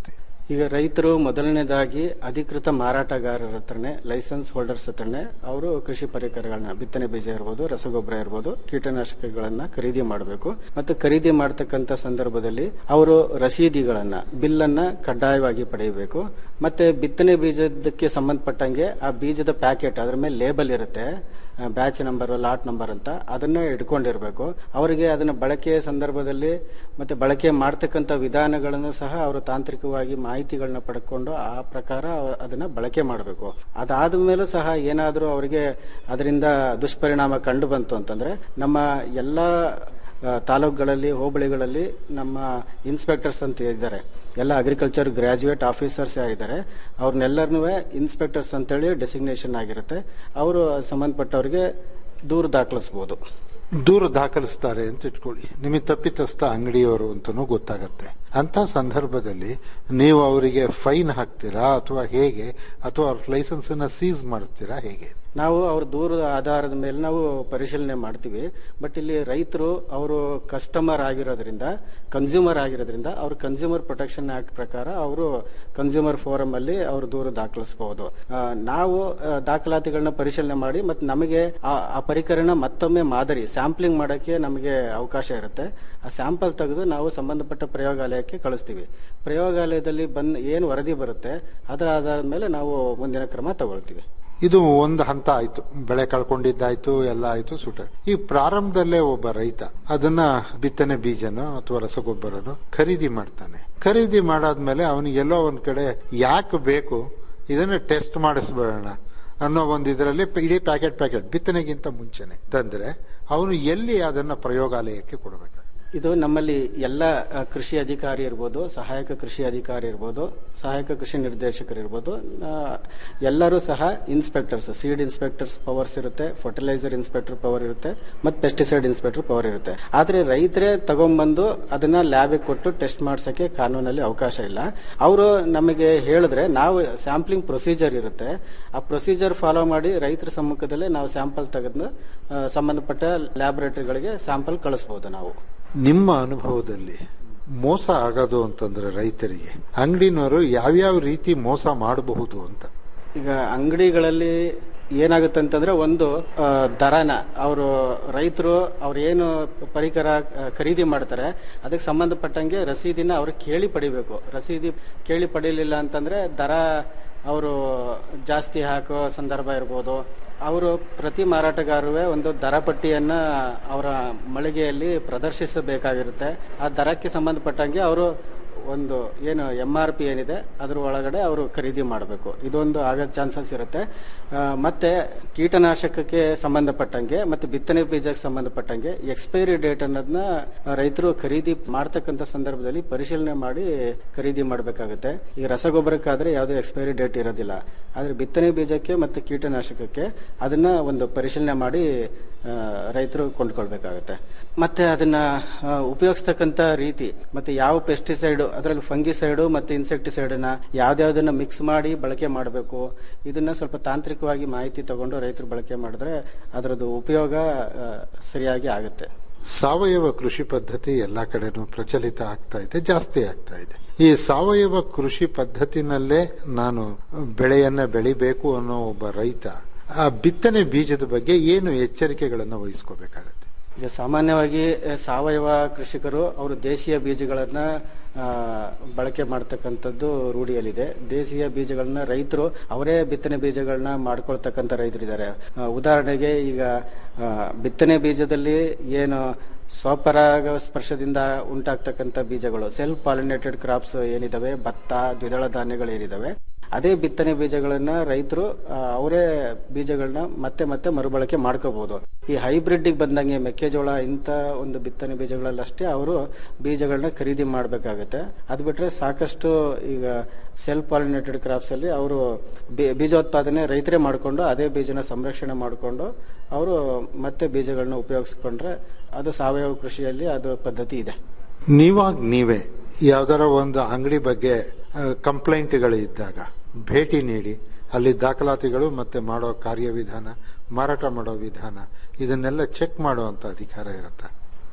ಈಗ ರೈತರು ಮೊದಲನೇದಾಗಿ ಅಧಿಕೃತ ಮಾರಾಟಗಾರರ ಹತ್ರನೇ ಲೈಸೆನ್ಸ್ ಹೋಲ್ಡರ್ಸ್ ಹತ್ರನೇ ಅವರು ಕೃಷಿ ಪರಿಕರಗಳನ್ನ ಬಿತ್ತನೆ ಬೀಜ ಇರ್ಬೋದು ರಸಗೊಬ್ಬರ ಇರ್ಬೋದು ಕೀಟನಾಶಕಗಳನ್ನ ಖರೀದಿ ಮಾಡಬೇಕು ಮತ್ತು ಖರೀದಿ ಮಾಡತಕ್ಕಂತ ಸಂದರ್ಭದಲ್ಲಿ ಅವರು ರಸೀದಿಗಳನ್ನ ಬಿಲ್ ಅನ್ನ ಕಡ್ಡಾಯವಾಗಿ ಪಡೆಯಬೇಕು ಮತ್ತೆ ಬಿತ್ತನೆ ಬೀಜದಕ್ಕೆ ಸಂಬಂಧಪಟ್ಟಂಗೆ ಆ ಬೀಜದ ಪ್ಯಾಕೆಟ್ ಅದ್ರ ಮೇಲೆ ಲೇಬಲ್ ಇರುತ್ತೆ ಬ್ಯಾಚ್ ನಂಬರ್ ಲಾಟ್ ನಂಬರ್ ಅಂತ ಅದನ್ನ ಇಟ್ಕೊಂಡಿರ್ಬೇಕು ಅವರಿಗೆ ಅದನ್ನ ಬಳಕೆಯ ಸಂದರ್ಭದಲ್ಲಿ ಮತ್ತೆ ಬಳಕೆ ಮಾಡ್ತಕ್ಕಂಥ ವಿಧಾನಗಳನ್ನು ಸಹ ಅವರು ತಾಂತ್ರಿಕವಾಗಿ ಮಾಹಿತಿಗಳನ್ನ ಪಡ್ಕೊಂಡು ಆ ಪ್ರಕಾರ ಅವ- ಅದನ್ನ ಬಳಕೆ ಮಾಡಬೇಕು ಅದಾದ ಮೇಲೂ ಸಹ ಏನಾದರೂ ಅವರಿಗೆ ಅದರಿಂದ ದುಷ್ಪರಿಣಾಮ ಕಂಡು ಬಂತು ಅಂತಂದ್ರೆ ನಮ್ಮ ಎಲ್ಲಾ ಆ, ತಾಲೂಕುಗಳಲ್ಲಿ ಹೋಬಳಿಗಳಲ್ಲಿ ನಮ್ಮ ಇನ್ಸ್ಪೆಕ್ಟರ್ಸ್ ಅಂತ ಇದ್ದಾರೆ ಎಲ್ಲ ಅಗ್ರಿಕಲ್ಚರ್ ಗ್ರಾಜುಯೇಟ್ ಆಫೀಸರ್ಸ್ ಯಾರಿದ್ದಾರೆ ಅವ್ರನ್ನೆಲ್ಲರನ್ನೂ ಇನ್ಸ್ಪೆಕ್ಟರ್ಸ್ ಅಂತೇಳಿ ಡೆಸಿಗ್ನೇಷನ್ ಆಗಿರುತ್ತೆ ಅವರು ಸಂಬಂಧಪಟ್ಟವರಿಗೆ ದೂರು ದಾಖಲಿಸ್ಬೋದು ದೂರ ದಾಖಲಿಸ್ತಾರೆ ಅಂತ ಇಟ್ಕೊಳ್ಳಿ ನಿಮಗೆ ತಪ್ಪಿತಸ್ಥ ಅಂಗಡಿಯವರು ಅಂತನೂ ಗೊತ್ತಾಗತ್ತೆ ಅಂತ ಸಂದರ್ಭದಲ್ಲಿ ನೀವು ಅವರಿಗೆ ಫೈನ್ ಹಾಕ್ತೀರಾ ಅಥವಾ ಹೇಗೆ ಅಥವಾ ಅವ್ರ ಲೈಸೆನ್ಸ್ ಅನ್ನ ಸೀಸ್ ಮಾಡ್ತೀರಾ ಹೇಗೆ ನಾವು ಅವ್ರ ದೂರದ ಆಧಾರದ ಮೇಲೆ ನಾವು ಪರಿಶೀಲನೆ ಮಾಡ್ತೀವಿ ಬಟ್ ಇಲ್ಲಿ ರೈತರು ಅವರು ಕಸ್ಟಮರ್ ಆಗಿರೋದ್ರಿಂದ ಕನ್ಸ್ಯೂಮರ್ ಆಗಿರೋದ್ರಿಂದ ಅವ್ರ ಕನ್ಸ್ಯೂಮರ್ ಪ್ರೊಟೆಕ್ಷನ್ ಆಕ್ಟ್ ಪ್ರಕಾರ ಅವರು ಕನ್ಸ್ಯೂಮರ್ ಫೋರಂ ಅಲ್ಲಿ ಅವರು ದೂರು ದಾಖಲಿಸಬಹುದು ಆ, ನಾವು ಆ, ದಾಖಲಾತಿಗಳನ್ನ ಪರಿಶೀಲನೆ ಮಾಡಿ ಮತ್ತೆ ನಮಗೆ ಆ- ಆ ಪರಿಕರನ ಮತ್ತೊಮ್ಮೆ ಮಾದರಿ ಸ್ಯಾಂಪ್ಲಿಂಗ್ ಮಾಡಕ್ಕೆ ನಮಗೆ ಅವಕಾಶ ಇರುತ್ತೆ ಆ ಸ್ಯಾಂಪಲ್ ತೆಗೆದು ನಾವು ಸಂಬಂಧಪಟ್ಟ ಪ್ರಯೋಗಾಲಯಕ್ಕೆ ಕಳಿಸ್ತೀವಿ ಪ್ರಯೋಗಾಲಯದಲ್ಲಿ ಬಂದ್ ಏನು ವರದಿ ಬರುತ್ತೆ ಅದರ ಆಧಾರದ ಮೇಲೆ ನಾವು ಮುಂದಿನ ಕ್ರಮ ತಗೊಳ್ತೀವಿ ಇದು ಒಂದು ಹಂತ ಆಯ್ತು ಬೆಳೆ ಕಳ್ಕೊಂಡಿದ್ದಾಯ್ತು ಎಲ್ಲ ಆಯ್ತು ಸುಟ ಈ ಪ್ರಾರಂಭದಲ್ಲೇ ಒಬ್ಬ ರೈತ ಅದನ್ನ ಬಿತ್ತನೆ ಬೀಜನೋ ಅಥವಾ ರಸಗೊಬ್ಬರನೋ ಖರೀದಿ ಮಾಡ್ತಾನೆ ಖರೀದಿ ಮಾಡಾದ್ಮೇಲೆ ಅವನಿಗೆ ಎಲ್ಲೋ ಒಂದ್ ಕಡೆ ಯಾಕೆ ಬೇಕು ಇದನ್ನ ಟೆಸ್ಟ್ ಮಾಡಿಸ್ಬೇಡ ಅನ್ನೋ ಒಂದು ಇದರಲ್ಲಿ ಇಡೀ ಪ್ಯಾಕೆಟ್ ಪ್ಯಾಕೆಟ್ ಬಿತ್ತನೆಗಿಂತ ಮುಂಚೆನೆ ತಂದ್ರೆ ಅವನು ಎಲ್ಲಿ ಅದನ್ನ ಪ್ರಯೋಗಾಲಯಕ್ಕೆ ಕೊಡಬೇಕು ಇದು ನಮ್ಮಲ್ಲಿ ಎಲ್ಲ ಅ, ಕೃಷಿ ಅಧಿಕಾರಿ ಇರ್ಬೋದು ಸಹಾಯಕ ಕೃಷಿ ಅಧಿಕಾರಿ ಇರ್ಬೋದು ಸಹಾಯಕ ಕೃಷಿ ನಿರ್ದೇಶಕರು ಇರ್ಬೋದು ಆ, ಎಲ್ಲರೂ ಸಹ ಇನ್ಸ್ಪೆಕ್ಟರ್ಸ್ ಸೀಡ್ ಇನ್ಸ್ಪೆಕ್ಟರ್ಸ್ ಪವರ್ಸ್ ಇರುತ್ತೆ ಫರ್ಟಿಲೈಸರ್ ಇನ್ಸ್ಪೆಕ್ಟರ್ ಪವರ್ ಇರುತ್ತೆ ಮತ್ತು ಪೆಸ್ಟಿಸೈಡ್ ಇನ್ಸ್ಪೆಕ್ಟರ್ ಪವರ್ ಇರುತ್ತೆ ಆದ್ರೆ ರೈತರೇ ತಗೊಂಡ್ಬಂದು ಅದನ್ನ ಲ್ಯಾಬಿಗೆ ಕೊಟ್ಟು ಟೆಸ್ಟ್ ಮಾಡ್ಸಕ್ಕೆ ಕಾನೂನಲ್ಲಿ ಅವಕಾಶ ಇಲ್ಲ ಅವರು ನಮಗೆ ಹೇಳಿದ್ರೆ ನಾವು ಸ್ಯಾಂಪ್ಲಿಂಗ್ ಪ್ರೊಸೀಜರ್ ಇರುತ್ತೆ ಆ ಪ್ರೊಸೀಜರ್ ಫಾಲೋ ಮಾಡಿ ರೈತರ ಸಮ್ಮುಖದಲ್ಲೇ ನಾವು ಸ್ಯಾಂಪಲ್ ತೆಗೆದು ಆ, ಸಂಬಂಧಪಟ್ಟ ಲ್ಯಾಬೊರೇಟರಿಗಳಿಗೆ ಸ್ಯಾಂಪಲ್ ಕಳಿಸ್ಬೋದು ನಾವು ನಿಮ್ಮ ಅನುಭವದಲ್ಲಿ ಮೋಸ ಆಗೋದು ಅಂತಂದ್ರೆ ರೈತರಿಗೆ ಅಂಗಡಿನವರು ಯಾವ್ಯಾವ ರೀತಿ ಮೋಸ ಮಾಡಬಹುದು ಅಂತ ಈಗ ಅಂಗಡಿಗಳಲ್ಲಿ ಏನಾಗುತ್ತೆ ಅಂತಂದ್ರೆ ಒಂದು ಆ, ದರನ ಅವರು ರೈತರು ಅವ್ರು ಏನು ಪರಿಕರ ಆ, ಖರೀದಿ ಮಾಡ್ತಾರೆ ಅದಕ್ಕೆ ಸಂಬಂಧಪಟ್ಟಂಗೆ ರಸೀದಿನ ಅವ್ರು ಕೇಳಿ ಪಡಿಬೇಕು ರಸೀದಿ ಕೇಳಿ ಪಡೀಲಿಲ್ಲ ಅಂತಂದ್ರೆ ದರ ಅವರು ಜಾಸ್ತಿ ಹಾಕೋ ಸಂದರ್ಭ ಇರ್ಬೋದು ಅವರು ಪ್ರತಿ ಮಾರಾಟಗಾರವೇ ಒಂದು ದರ ಪಟ್ಟಿಯನ್ನ ಅವರ ಮಳಿಗೆಯಲ್ಲಿ ಪ್ರದರ್ಶಿಸಬೇಕಾಗಿರುತ್ತೆ ಆ ದರಕ್ಕೆ ಸಂಬಂಧಪಟ್ಟಂಗೆ ಅವರು ಒಂದು ಏನು ಎಂ ಆರ್ ಪಿ ಏನಿದೆ ಅದ್ರ ಒಳಗಡೆ ಅವರು ಖರೀದಿ ಮಾಡಬೇಕು ಇದೊಂದು ಆಗೋ ಚಾನ್ಸಸ್ ಇರುತ್ತೆ ಆ, ಮತ್ತೆ ಕೀಟನಾಶಕಕ್ಕೆ ಸಂಬಂಧಪಟ್ಟಂಗೆ ಮತ್ತೆ ಬಿತ್ತನೆ ಬೀಜಕ್ಕೆ ಸಂಬಂಧಪಟ್ಟಂಗೆ ಎಕ್ಸ್ಪೈರಿ ಡೇಟ್ ಅನ್ನೋದನ್ನ ರೈತರು ಖರೀದಿ ಮಾಡ್ತಕ್ಕಂಥ ಸಂದರ್ಭದಲ್ಲಿ ಪರಿಶೀಲನೆ ಮಾಡಿ ಖರೀದಿ ಮಾಡಬೇಕಾಗುತ್ತೆ ಈ ರಸಗೊಬ್ಬರಕ್ಕಾದ್ರೆ ಯಾವುದೇ ಎಕ್ಸ್ಪೈರಿ ಡೇಟ್ ಇರೋದಿಲ್ಲ ಆದ್ರೆ ಬಿತ್ತನೆ ಬೀಜಕ್ಕೆ ಮತ್ತೆ ಕೀಟನಾಶಕಕ್ಕೆ ಅದನ್ನ ಒಂದು ಪರಿಶೀಲನೆ ಮಾಡಿ ಆ, ರೈತರು ಕೊಂಡ್ಕೊಳ್ಬೇಕಾಗುತ್ತೆ ಮತ್ತೆ ಅದನ್ನ ಆ, ಉಪಯೋಗಿಸ್ತಕ್ಕಂತ ರೀತಿ ಮತ್ತೆ ಯಾವ ಪೆಸ್ಟಿಸೈಡ್ ಅದರಲ್ಲಿ ಫಂಗಿಸೈಡ್ ಮತ್ತೆ ಇನ್ಸೆಕ್ಟಿಸೈಡ್ ನ ಯಾವ್ದಾವ್ದನ್ನ ಮಿಕ್ಸ್ ಮಾಡಿ ಬಳಕೆ ಮಾಡಬೇಕು ಇದನ್ನ ಸ್ವಲ್ಪ ತಾಂತ್ರಿಕವಾಗಿ ಮಾಹಿತಿ ತಗೊಂಡು ರೈತರು ಬಳಕೆ ಮಾಡಿದ್ರೆ ಅದರದ್ದು ಉಪಯೋಗ ಆ, ಸರಿಯಾಗಿ ಆಗುತ್ತೆ ಸಾವಯವ ಕೃಷಿ ಪದ್ಧತಿ ಎಲ್ಲಾ ಕಡೆನೂ ಪ್ರಚಲಿತ ಆಗ್ತಾ ಇದೆ ಜಾಸ್ತಿ ಆಗ್ತಾ ಇದೆ ಈ ಸಾವಯವ ಕೃಷಿ ಪದ್ಧತಿನಲ್ಲೇ ನಾನು ಬೆಳೆಯನ್ನ ಬೆಳಿಬೇಕು ಅನ್ನೋ ಒಬ್ಬ ರೈತ ಆ ಬಿತ್ತನೆ ಬೀಜದ ಬಗ್ಗೆ ಏನು ಎಚ್ಚರಿಕೆಗಳನ್ನು ವಹಿಸ್ಕೋಬೇಕಾಗತ್ತೆ ಈಗ ಸಾಮಾನ್ಯವಾಗಿ ಆ, ಸಾವಯವ ಕೃಷಿಕರು ಅವರು ದೇಶೀಯ ಬೀಜಗಳನ್ನ ಆ, ಬಳಕೆ ಮಾಡ್ತಕ್ಕಂಥದ್ದು ರೂಢಿಯಲ್ಲಿದೆ ದೇಶೀಯ ಬೀಜಗಳನ್ನ ರೈತರು ಅವರೇ ಬಿತ್ತನೆ ಬೀಜಗಳನ್ನ ಮಾಡ್ಕೊಳ್ತಕ್ಕಂಥ ರೈತರಿದ್ದಾರೆ ಆ, ಉದಾಹರಣೆಗೆ ಈಗ ಆ, ಬಿತ್ತನೆ ಬೀಜದಲ್ಲಿ ಏನು ಸ್ವಪರಾಗ ಸ್ಪರ್ಶದಿಂದ ಉಂಟಾಗ್ತಕ್ಕಂಥ ಬೀಜಗಳು ಸೆಲ್ಫ್ ಪಾಲಿನೇಟೆಡ್ ಕ್ರಾಪ್ಸ್ ಏನಿದಾವೆ ಭತ್ತ ದ್ವಿದಳ ಧಾನ್ಯಗಳು ಏನಿದಾವೆ ಅದೇ ಬಿತ್ತನೆ ಬೀಜಗಳನ್ನ ರೈತರು ಆ, ಅವರೇ ಬೀಜಗಳನ್ನ ಮತ್ತೆ ಮತ್ತೆ ಮರುಬಳಕೆ ಮಾಡ್ಕೋಬಹುದು ಈ ಹೈಬ್ರಿಡ್ ಬಂದಂಗೆ ಮೆಕ್ಕೆಜೋಳ ಇಂಥ ಒಂದು ಬಿತ್ತನೆ ಬೀಜಗಳಲ್ಲಷ್ಟೇ ಅವರು ಬೀಜಗಳನ್ನ ಖರೀದಿ ಮಾಡಬೇಕಾಗತ್ತೆ ಅದು ಬಿಟ್ರೆ ಸಾಕಷ್ಟು ಈಗ ಸೆಲ್ಫ್ ಪಾಲಿನೇಟೆಡ್ ಕ್ರಾಪ್ಸ್ ಅಲ್ಲಿ ಅವರು ಬೀಜೋತ್ಪಾದನೆ ರೈತರೇ ಮಾಡಿಕೊಂಡು ಅದೇ ಬೀಜನ ಸಂರಕ್ಷಣೆ ಮಾಡಿಕೊಂಡು ಅವರು ಮತ್ತೆ ಬೀಜಗಳನ್ನ ಉಪಯೋಗಿಸ್ಕೊಂಡ್ರೆ ಅದು ಸಾವಯವ ಕೃಷಿಯಲ್ಲಿ ಅದು ಪದ್ಧತಿ ಇದೆ ನೀವಾಗ ನೀವೇ ಯಾವ್ದಾರ ಒಂದು ಅಂಗಡಿ ಬಗ್ಗೆ ಕಂಪ್ಲೇಂಟ್ಗಳು ಇದ್ದಾಗ ಭೇಟಿ ನೀಡಿ ಅಲ್ಲಿ ದಾಖಲಾತಿಗಳು ಮತ್ತೆ ಮಾಡೋ ಕಾರ್ಯವಿಧಾನ ಮಾರಾಟ ಮಾಡೋ ವಿಧಾನ ಇದನ್ನೆಲ್ಲ ಚೆಕ್ ಮಾಡುವಂತ ಅಧಿಕಾರ ಇರುತ್ತೆ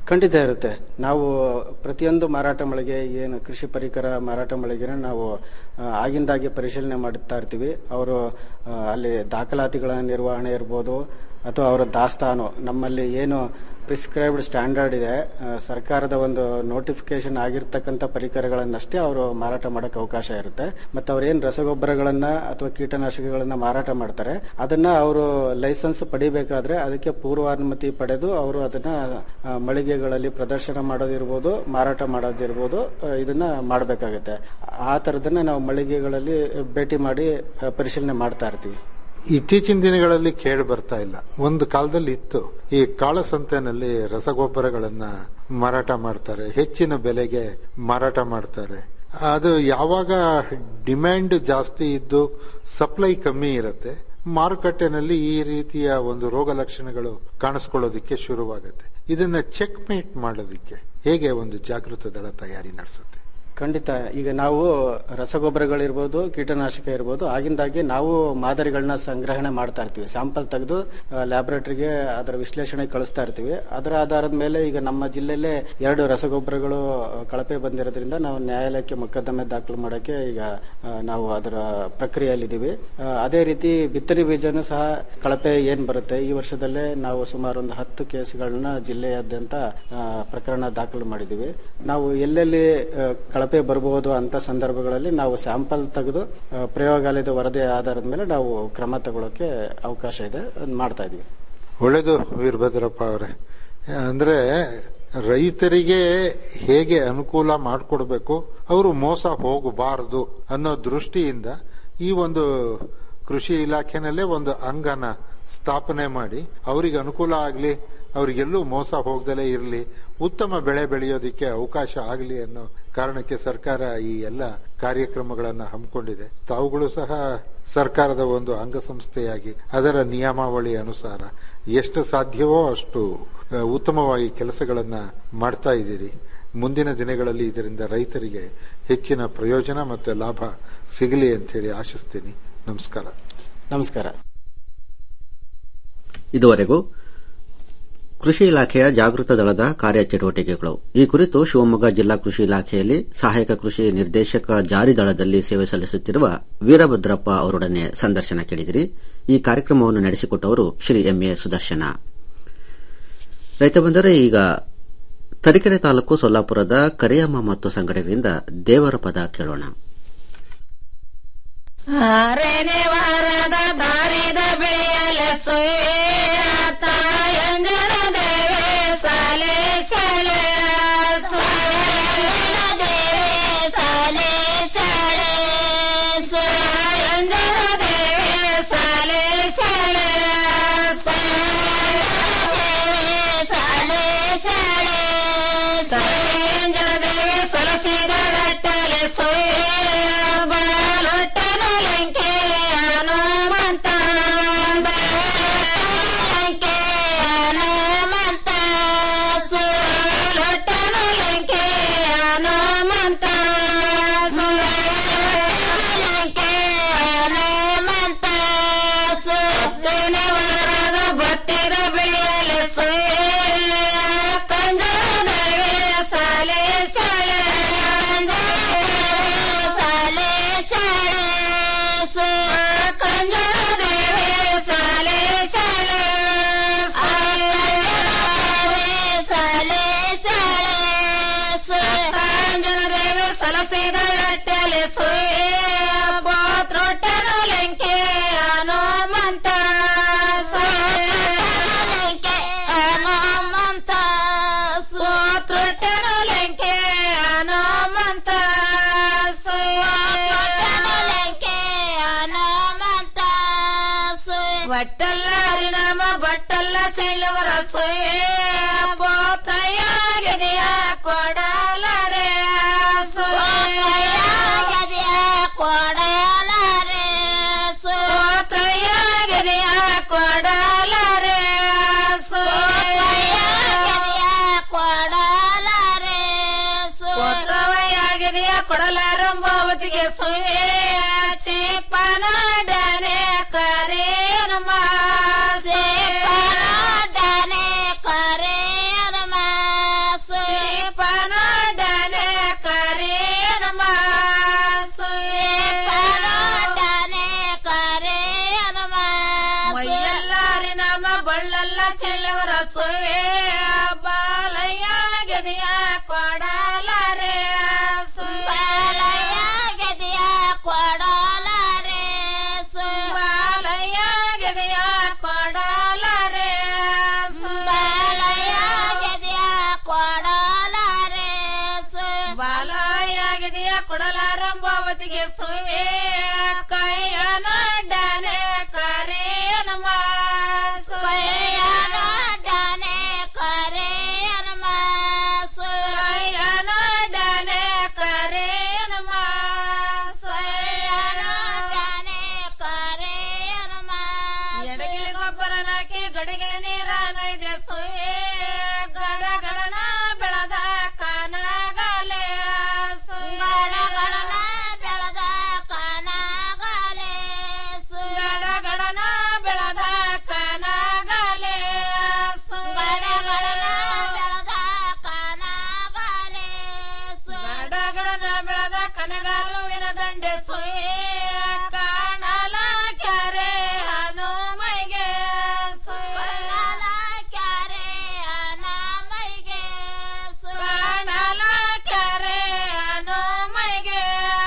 ಖಂಡಿತ ಇರುತ್ತೆ ನಾವು ಪ್ರತಿಯೊಂದು ಮಾರಾಟ ಮಳಿಗೆ ಏನು ಕೃಷಿ ಪರಿಕರ ಮಾರಾಟ ಮಳಿಗೆನ ನಾವು ಆ, ಆಗಿಂದಾಗೆ ಪರಿಶೀಲನೆ ಮಾಡುತ್ತಾ ಇರ್ತೀವಿ ಅವರು ಆ, ಅಲ್ಲಿ ದಾಖಲಾತಿಗಳ ನಿರ್ವಹಣೆ ಇರ್ಬೋದು ಅಥವಾ ಅವರ ದಾಸ್ತಾನು ನಮ್ಮಲ್ಲಿ ಏನು ಪ್ರಿಸ್ಕ್ರೈಬ್ಡ್ ಸ್ಟ್ಯಾಂಡರ್ಡ್ ಇದೆ ಆ, ಸರ್ಕಾರದ ಒಂದು ನೋಟಿಫಿಕೇಶನ್ ಆಗಿರ್ತಕ್ಕಂಥ ಪರಿಕರಗಳನ್ನಷ್ಟೇ ಅವರು ಮಾರಾಟ ಮಾಡಕ್ಕೆ ಅವಕಾಶ ಇರುತ್ತೆ ಮತ್ತು ಅವ್ರು ಏನು ರಸಗೊಬ್ಬರಗಳನ್ನ ಅಥವಾ ಕೀಟನಾಶಕಗಳನ್ನ ಮಾರಾಟ ಮಾಡ್ತಾರೆ ಅದನ್ನ ಅವರು ಲೈಸೆನ್ಸ್ ಪಡಿಬೇಕಾದ್ರೆ ಅದಕ್ಕೆ ಪೂರ್ವಾನುಮತಿ ಪಡೆದು ಅವರು ಅದನ್ನ ಆ, ಮಳಿಗೆಗಳಲ್ಲಿ ಪ್ರದರ್ಶನ ಮಾಡೋದಿರ್ಬೋದು ಮಾರಾಟ ಮಾಡೋದಿರ್ಬೋದು ಆ, ಇದನ್ನ ಮಾಡಬೇಕಾಗುತ್ತೆ ಆ ಥರದನ್ನ ನಾವು ಮಳಿಗೆಗಳಲ್ಲಿ ಭೇಟಿ ಮಾಡಿ ಆ, ಪರಿಶೀಲನೆ ಮಾಡ್ತಾ ಇರ್ತೀವಿ ಇತ್ತೀಚಿನ ದಿನಗಳಲ್ಲಿ ಕೇಳಿ ಬರ್ತಾ ಇಲ್ಲ ಒಂದು ಕಾಲದಲ್ಲಿ ಇತ್ತು ಈ ಕಾಳಸಂತೆನಲ್ಲಿ ರಸಗೊಬ್ಬರಗಳನ್ನ ಮಾರಾಟ ಮಾಡ್ತಾರೆ ಹೆಚ್ಚಿನ ಬೆಲೆಗೆ ಮಾರಾಟ ಮಾಡ್ತಾರೆ ಅದು ಯಾವಾಗ ಡಿಮ್ಯಾಂಡ್ ಜಾಸ್ತಿ ಇದ್ದು ಸಪ್ಲೈ ಕಮ್ಮಿ ಇರುತ್ತೆ ಮಾರುಕಟ್ಟೆನಲ್ಲಿ ಈ ರೀತಿಯ ಒಂದು ರೋಗ ಲಕ್ಷಣಗಳು ಕಾಣಿಸ್ಕೊಳ್ಳೋದಕ್ಕೆ ಶುರುವಾಗುತ್ತೆ ಇದನ್ನ ಚೆಕ್ ಮೇಟ್ ಮಾಡೋದಕ್ಕೆ ಹೇಗೆ ಒಂದು ಜಾಗೃತ ದಳ ತಯಾರಿ ನಡೆಸುತ್ತೆ ಖಂಡಿತ ಈಗ ನಾವು ರಸಗೊಬ್ಬರಗಳಿರ್ಬೋದು ಕೀಟನಾಶಕ ಇರ್ಬೋದು ಆಗಿಂದಾಗೆ ನಾವು ಮಾದರಿಗಳನ್ನ ಸಂಗ್ರಹಣೆ ಮಾಡ್ತಾ ಇರ್ತೀವಿ ಸ್ಯಾಂಪಲ್ ತೆಗೆದು ಲ್ಯಾಬೊರೇಟರಿಗೆ ಅದರ ವಿಶ್ಲೇಷಣೆ ಕಳಿಸ್ತಾ ಇರ್ತೀವಿ ಅದರ ಆಧಾರದ ಮೇಲೆ ಈಗ ನಮ್ಮ ಜಿಲ್ಲೆಯಲ್ಲೇ ಎರಡು ರಸಗೊಬ್ಬರಗಳು ಆ, ಕಳಪೆ ಬಂದಿರೋದ್ರಿಂದ ನಾವು ನ್ಯಾಯಾಲಯಕ್ಕೆ ಮೊಕದ್ದಮೆ ದಾಖಲು ಮಾಡೋಕ್ಕೆ ಈಗ ಆ, ನಾವು ಅದರ ಪ್ರಕ್ರಿಯೆಯಲ್ಲಿದ್ದೀವಿ ಆ, ಅದೇ ರೀತಿ ಬಿತ್ತನೆ ಬೀಜನೂ ಸಹ ಕಳಪೆ ಏನ್ ಬರುತ್ತೆ ಈ ವರ್ಷದಲ್ಲೇ ನಾವು ಸುಮಾರು ಒಂದು ಹತ್ತು ಕೇಸ್ಗಳನ್ನ ಜಿಲ್ಲೆಯಾದ್ಯಂತ ಆ, ಪ್ರಕರಣ ದಾಖಲು ಮಾಡಿದ್ದೀವಿ ನಾವು ಎಲ್ಲೆಲ್ಲಿ ಆ, ಕಳಪೆ ಬರಬಹುದು ಅಂತ ಸಂದರ್ಭಗಳಲ್ಲಿ ನಾವು ಸ್ಯಾಂಪಲ್ ತೆಗೆದು ಆ, ಪ್ರಯೋಗಾಲಯದ ವರದಿ ಆಧಾರದ ಮೇಲೆ ನಾವು ಕ್ರಮ ತಗೊಳ್ಳೋಕೆ ಅವಕಾಶ ಇದೆ ಅದ್ನ ಮಾಡ್ತಾ ಇದೀವಿ ಒಳ್ಳೇದು ವೀರಭದ್ರಪ್ಪ ಅವರೇ ಅಂದ್ರೆ ರೈತರಿಗೆ ಹೇಗೆ ಅನುಕೂಲ ಮಾಡಿಕೊಡ್ಬೇಕು ಅವರು ಮೋಸ ಹೋಗಬಾರದು ಅನ್ನೋ ದೃಷ್ಟಿಯಿಂದ ಈ ಒಂದು ಕೃಷಿ ಇಲಾಖೆನಲ್ಲೇ ಒಂದು ಅಂಗನ ಸ್ಥಾಪನೆ ಮಾಡಿ ಅವರಿಗೆ ಅನುಕೂಲ ಆಗ್ಲಿ ಅವರಿಗೆಲ್ಲೂ ಮೋಸ ಹೋಗ್ದಲೇ ಇರಲಿ ಉತ್ತಮ ಬೆಳೆ ಬೆಳೆಯೋದಿಕ್ಕೆ ಅವಕಾಶ ಆಗಲಿ ಅನ್ನೋ ಕಾರಣಕ್ಕೆ ಸರ್ಕಾರ ಈ ಎಲ್ಲ ಕಾರ್ಯಕ್ರಮಗಳನ್ನ ಹಮ್ಮಿಕೊಂಡಿದೆ ತಾವುಗಳು ಸಹ ಸರ್ಕಾರದ ಒಂದು ಅಂಗಸಂಸ್ಥೆಯಾಗಿ ಅದರ ನಿಯಮಾವಳಿ ಅನುಸಾರ ಎಷ್ಟು ಸಾಧ್ಯವೋ ಅಷ್ಟು ಆ, ಉತ್ತಮವಾಗಿ ಕೆಲಸಗಳನ್ನ ಮಾಡ್ತಾ ಇದ್ದೀರಿ ಮುಂದಿನ ದಿನಗಳಲ್ಲಿ ಇದರಿಂದ ರೈತರಿಗೆ ಹೆಚ್ಚಿನ ಪ್ರಯೋಜನ ಮತ್ತೆ ಲಾಭ ಸಿಗಲಿ ಅಂತ ಹೇಳಿ ಆಶಿಸ್ತೀನಿ ನಮಸ್ಕಾರ ನಮಸ್ಕಾರ ಇದುವರೆಗೂ ಕೃಷಿ ಇಲಾಖೆಯ ಜಾಗೃತ ದಳದ ಕಾರ್ಯಚಟುವಟಿಕೆಗಳು ಈ ಕುರಿತು ಶಿವಮೊಗ್ಗ ಜಿಲ್ಲಾ ಕೃಷಿ ಇಲಾಖೆಯಲ್ಲಿ ಸಹಾಯಕ ಕೃಷಿ ನಿರ್ದೇಶಕ ಜಾರಿ ದಳದಲ್ಲಿ ಸೇವೆ ಸಲ್ಲಿಸುತ್ತಿರುವ ವೀರಭದ್ರಪ್ಪ ಅವರೊಡನೆ ಸಂದರ್ಶನ ಕೇಳಿದಿರಿ ಈ ಕಾರ್ಯಕ್ರಮವನ್ನು ನಡೆಸಿಕೊಟ್ಟವರು ಶ್ರೀ ಎಂಎ ಸುದರ್ಶನ ರೈತ ಬಂದರೆ ಈಗ ತರೀಕೆರೆ ತಾಲೂಕು ಸೊಲ್ಲಾಪುರದ ಕರಿಯಮ್ಮ ಮತ್ತು ಸಂಘಟನೆಯಿಂದ ದೇವರ ಪದ ಕೇಳೋಣ ಆರೇನೆ ವಾರದ ದಾರಿದ ಬೆಳೆಯಲ ಸುವೇರಾತಾಯಂಜನ ದೇವೆ ಸಾಲೆ ಸಾಲೆ ಸುರಂಜನ ದೇವೆ ಸಾಲೆ ಸಾಲೆ ಸುರಂಜನ ದೇವೆ ಸಾಲೆ ಸಾಲೆ ಸಾಲೆ ಸಾಲೆ ಸಂಜನ ದೇವೆ ಸಲಸಿದ ಗಟ್ಟಲೆ ಸುವೇ ಬಾಲೊಟ್ಟನ ಲಂಕೆ ಹನುಮಂತ ಲಂಕೆ ಹನುಮಂತ ಸುಲೊಟ್ಟನ ಲಂಕೆ ಹನುಮಂತ ಲಂಕೆ ಹನುಮಂತ ಸುತ್ತಿನ ವಾರದ ಭತ್ತಿರ ಬೆಳೆಯಲು ಸುವೇ ಕಂಜನವೇ ಸಾಲೆ ಸಾಲೆ ಸಾಲೆ ಸಾಲೆ ಸು ಕಂಜನದೇವೆ ಸಾಲೆ ಸಾಲೆ ಸಾಲೆ ಸಾಲೆ ಸು ಕಂಜನದೇವೆ ಸಲಸಿದ ಗಟ್ಟಲೆ ಸುಯೇ ಪಾತ್ರೊಟ್ಟನ ಲಂಕೆ ಹನುಮಂತ ಲಂಕೆ ಹನುಮಂತ ಸೋತ್ರೊಟ್ಟನ ಲಂಕೆ ಹನುಮಂತ ಲಂಕೆ ಹನುಮಂತ ಬಟ್ಟಲ್ಲಾರಿ ನಮ ಬಟ್ಟಲ್ಲ ಸಿಳ್ಳುವರ ಸುಯೇ ಪೋತಯ್ಯಾಗಿದೆಯ ಕೊಡಲಾರೆ ಸೋತಯ್ಯಾಗಿದೆಯ ಕೊಡಲಾರೆ ಸೋತಯ್ಯಾಗಿದೆಯ ಕೊಡಲಾರೆ ಸೋತಯ್ಯಾಗಿದೆಯ ಕೊಡಲಾರೆ ಸೋತ್ರವಯ್ಯಾಗಿದೆಯ ಕೊಡಲಾರಂಭವತಿಗೆ ಸುಯೇ ಸಿಪ್ಪನಾಡನೆ ಕರೇನಮ್ಮ ಸಿಪ್ಪನಾಡನೆ ಕರೆ ಮಾತಿಗೆ ಸುವೆ ಕೈಯ ನೊಡ್ಡನೆ ಕರೆಯನ ಕೈಯ ನೊಡ್ಡನೆ ಕರೆಯನ ಕೈಯ ನೊಡ್ಡನೆ ಕರೆಯನ ಕೈಯ ನೊಡ್ಡನೆ ಕರೆಯನ ಎಡಗಿಲಿ ಗೊಬ್ಬರನಾಕಿ ಗಡಿಗಿಲಿ ನೀರ ನೈದೆ ಸುವೆ ಗಡ ಗಡನ ಬೆಳದ ಕನಗಾಲೆ ಗಡ ಗಡನ ಬೆಳದ ಕನಗಾಲೆ ಗಡ ಗಡನ ಬೆಳದ ಕನಗಾಲೆ ಗಡ ಗಡನ ಬೆಳದ ಕನಗಾಲೆ ಗಡ ಗಡನ ಬೆಳದ ಕನಗಾಲುವಿನ ದಂಡೆ ಸುವೆ ಕಾಣಲ ಕ್ಯಾರೆ ಹನುಮೈಗೆ ಕಾಣಲ ಕ್ಯಾರೆ ಹನುಮೈಗೆ ಕಾಣಲ ಕ್ಯಾರೆ ಹನುಮೈಗೆ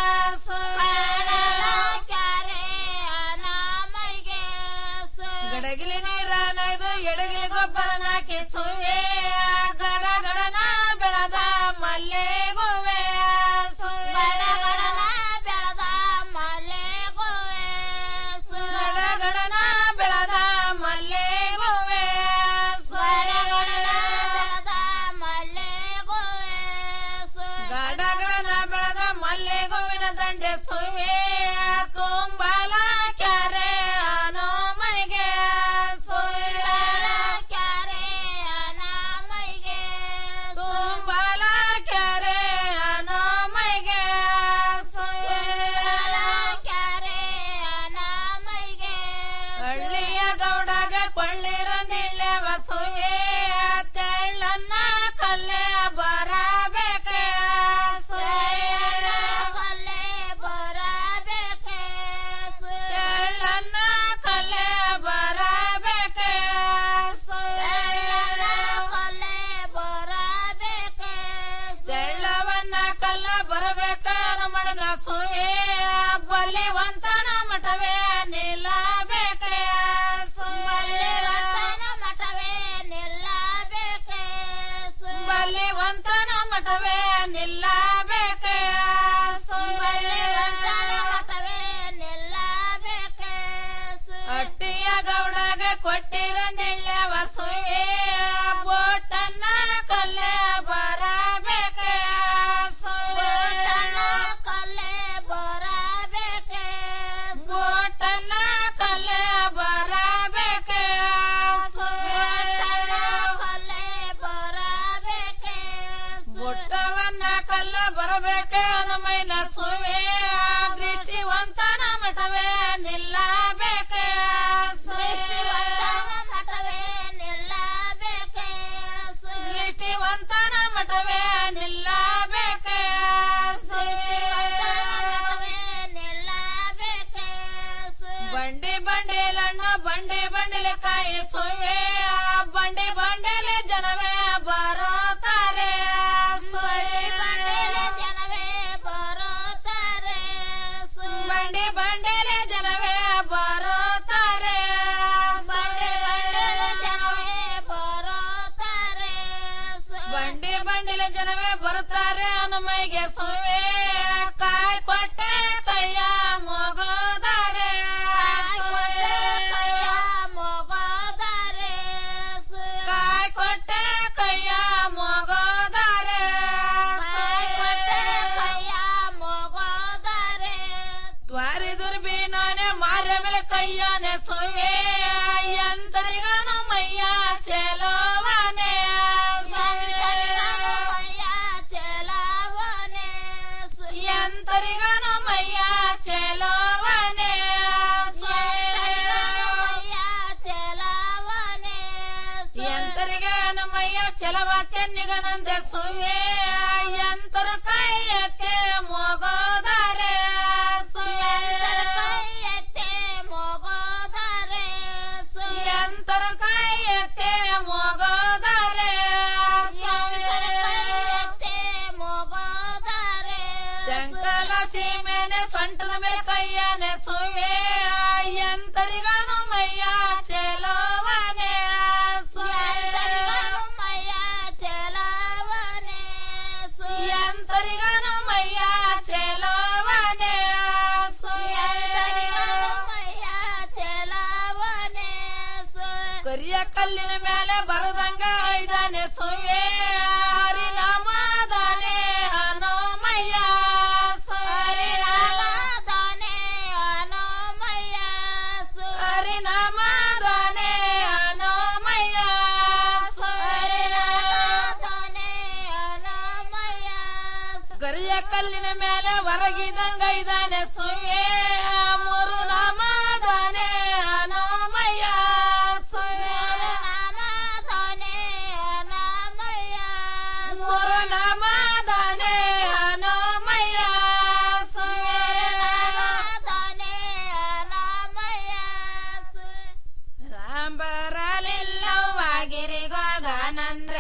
ಕಾಣಲ ಕ್ಯಾರೆ ಹನುಮೈಗೆ ಗಡಗಿಲಿ ನೀರ ನೈದು ಎಡಗಿಲಿ ಗೊಬ್ಬರ ನಾಕಿ ಸುವೆ ಗಡ ಗಡನ ಬೆಳದ ಮಲ್ಲೆಗುವೆ ಗಡ ಗಡನ ಬೆಳದ ಮಲ್ಲೆಗುವೆ ಗಡ ಗಡನ ಬೆಳದ ಮಲ್ಲೆಗುವೆ ಗಡ ಗಡನ ಬೆಳದ ಮಲ್ಲೆಗುವೆ ಗಡ ಗಡನ ಬೆಳದ ಮಲ್ಲೆಗುವಿನ ದಂಡೆ ಸುವೆ ತುಂಬಲ ಕ್ಯಾರೆ ಹನುಮೈಗೆ ಸುಂಬಲ ಕ್ಯಾರೆ ಹನುಮೈಗೆ ತುಂಬಲ ಕ್ಯಾರೆ ಹನುಮೈಗೆ ಸುಂಬಲ ಕ್ಯಾರೆ ಹನುಮೈಗೆ ಹಳ್ಳಿಯ ಗೌಡಗ ಕೊಳ್ಳಿರಂದಿಲ್ಲೆ ವಸುವೆ ತೆಳ್ಳನ್ನ ಕಲ್ಲೆ ಬರಬೇಕೆ ಸುಯಣ್ಣ ಕಲ್ಲೆ ಬರಬೇಕೆ ತೆಳ್ಳನ್ನ ಕಲ್ಲೆ ಬರಬೇಕೆ ಸುಯಣ್ಣ ಕಲ್ಲೆ ಬರಬೇಕೆ ತೆಳ್ಳವನ್ನ ಕಲ್ಲ ಬರಬೇಕ ಮಡನ ಸುವೆ ಬಲಿವಂತನ ಮಠವೇ ನಿಲ್ಲಬೇಕೆ ಬಲಿವಂತನ ಮಠವೇ ನಿಲ್ಲಬೇಕೆ ಬಲಿವಂತನ ಮಠವೇ ನಿಲ್ಲಬೇಕೆ ಬಲಿವಂತನ ಮಠವೇ ನಿಲ್ಲಬೇಕೆ ಅಟ್ಟಿಯ ಗೌಡಗೆ ಕೊಟ್ಟಿರಂದಿಲ್ಲ ವಸುವೆ ಬೋಟನ್ನ ಕಲ್ಲೆ ಬರಬೇಕೆ ಬೋಟನ್ನ ಕಲ್ಲೆ ಬರಬೇಕೆ ಬೋಟನ್ನ ಕಲ್ಲೆ ಬರಬೇಕೆ ಬೋಟನ್ನ ಕಲ್ಲೆ ಬರಬೇಕೆ ಬುಟ್ಟವನ್ನ ಕಲ್ಲ ಬರಬೇಕೆ ಅನಮೈನ ಸುವೆ ದೃಷ್ಟಿವಂತನ ಮಠವೇ ನಿಲ್ಲಬೇಕೆ ದೃಷ್ಟಿವಂತನ ಮಠವೇ ನಿಲ್ಲಬೇಕೆ ದೃಷ್ಟಿವಂತನ ಮಠವೇ ನಿಲ್ಲಬೇಕೆ ಬಂಡಿ ಬಂಡಿಲಣ್ಣ ಬಂಡಿ ಬಂಡಿಲೆ ಕಾಯಿ ಸುವೆ ಬಂಡಿ ಬಂಡಿಲೆ ಜನವೇ ಬರುತ್ತಾರೆ ಬಂಡಿ ಬಂಡಿಲೆ ಜನವೇ ಬರುತ್ತಾರೆ ಬಂಡಿ ಬಂಡಿಲೆ ಜನವೇ ಬರುತ್ತಾರೆ ಬಂಡಿ ಬಂಡಿಲೆ ಜನವೇ ಬರುತ್ತಾರೆ ಬಂಡಿ ಬಂಡಿಲೆ ಜನವೇ ಬರುತ್ತಾರೆ ಹನುಮೈಗೆ ಸುವೆ ಕಾಯ್ ಕೊಟ್ಟೆ ಕೈಯ ಮೋಗೋದಾರೆ ಕೈಯ ಮೋಗೋದಾರೆ ಕಾಯ್ ಕೊಟ್ಟೆ ಕೈಯ ಮೋಗೋದಾರೆ ಕೊಟ್ಟೆ ಕೈಯ ಮೋಗೋದಾರೆ ತ್ವಾರಿ ದುರ್ಬೀನಾನೆ ಮಾರ ಮೇಲೆ ಕೈಯಾನೆ ಸುವೆ ಎಂತರಿಗನು ಮಯ್ಯ ಚೆಲುವನೆ ಎಂತರಿಗನು ಮಯ್ಯ ಚೆಲುವನೆ ಎಂತರಿಗೆ ಮಯ್ಯ ಚೆಲವ ಚೆನ್ನಿಗನಂದೆ ಸುವೆ ಎಂತರ ಕೈಯಕ್ಕೆ ಮೋಗೋದಾರೆ ಕೈಯತ್ತೆ ಮೋಗೋದಾರೆ ಎಂತರ ಕೈಯತ್ತೆ ಮೋಗೋದಾರೆ ಶಂಕಲ ಸೀಮೆನೆ ಸೊಂಟದ ಮೇಲೆ ಕೈಯನೆ ಸುವೆ ಎಂತರಿಗನು ಮಯ್ಯ ಚೆಲುವನೆ ಎಂತರಿಗನು ಮಯ್ಯ ಚೆಲುವನೆ ಎಂತರಿಗನು ಮಯ್ಯ ಚೆಲುವನೆ ಕರಿಯ ಕಲ್ಲಿನ ಮೇಲೆ ಬರದಂಗ ಐದನೆ ಸುವೆ ಹರಿನಾಮದಾನೆ ಹನುಮಯ್ಯ ಹರಿನಾಮದಾನೆ ಹನುಮಯ್ಯ ಹರಿನಾಮದಾನೆ ಹನುಮಯ್ಯ ಹರಿನಾಮದಾನೆ ಹನುಮಯ್ಯ ಕರಿಯ ಕಲ್ಲಿನ ಮೇಲೆ ಹೊರಗಿದಂಗ ಇದಾನೆ ಸುವೆ ಮೂರು ನಾಮದಾನೆ ಹನುಮಯ್ಯ ನಾಮದಾನೆ ಹನುಮಯ್ಯ ಮೂರು ನಾಮದಾನೆ ಹನುಮಯ್ಯ ನಾಮದಾನೆ ಹನುಮಯ್ಯ ರಾಂಬರಲಿಲ್ಲವಾಗಿರಿಗೋಗನಂದ್ರೆ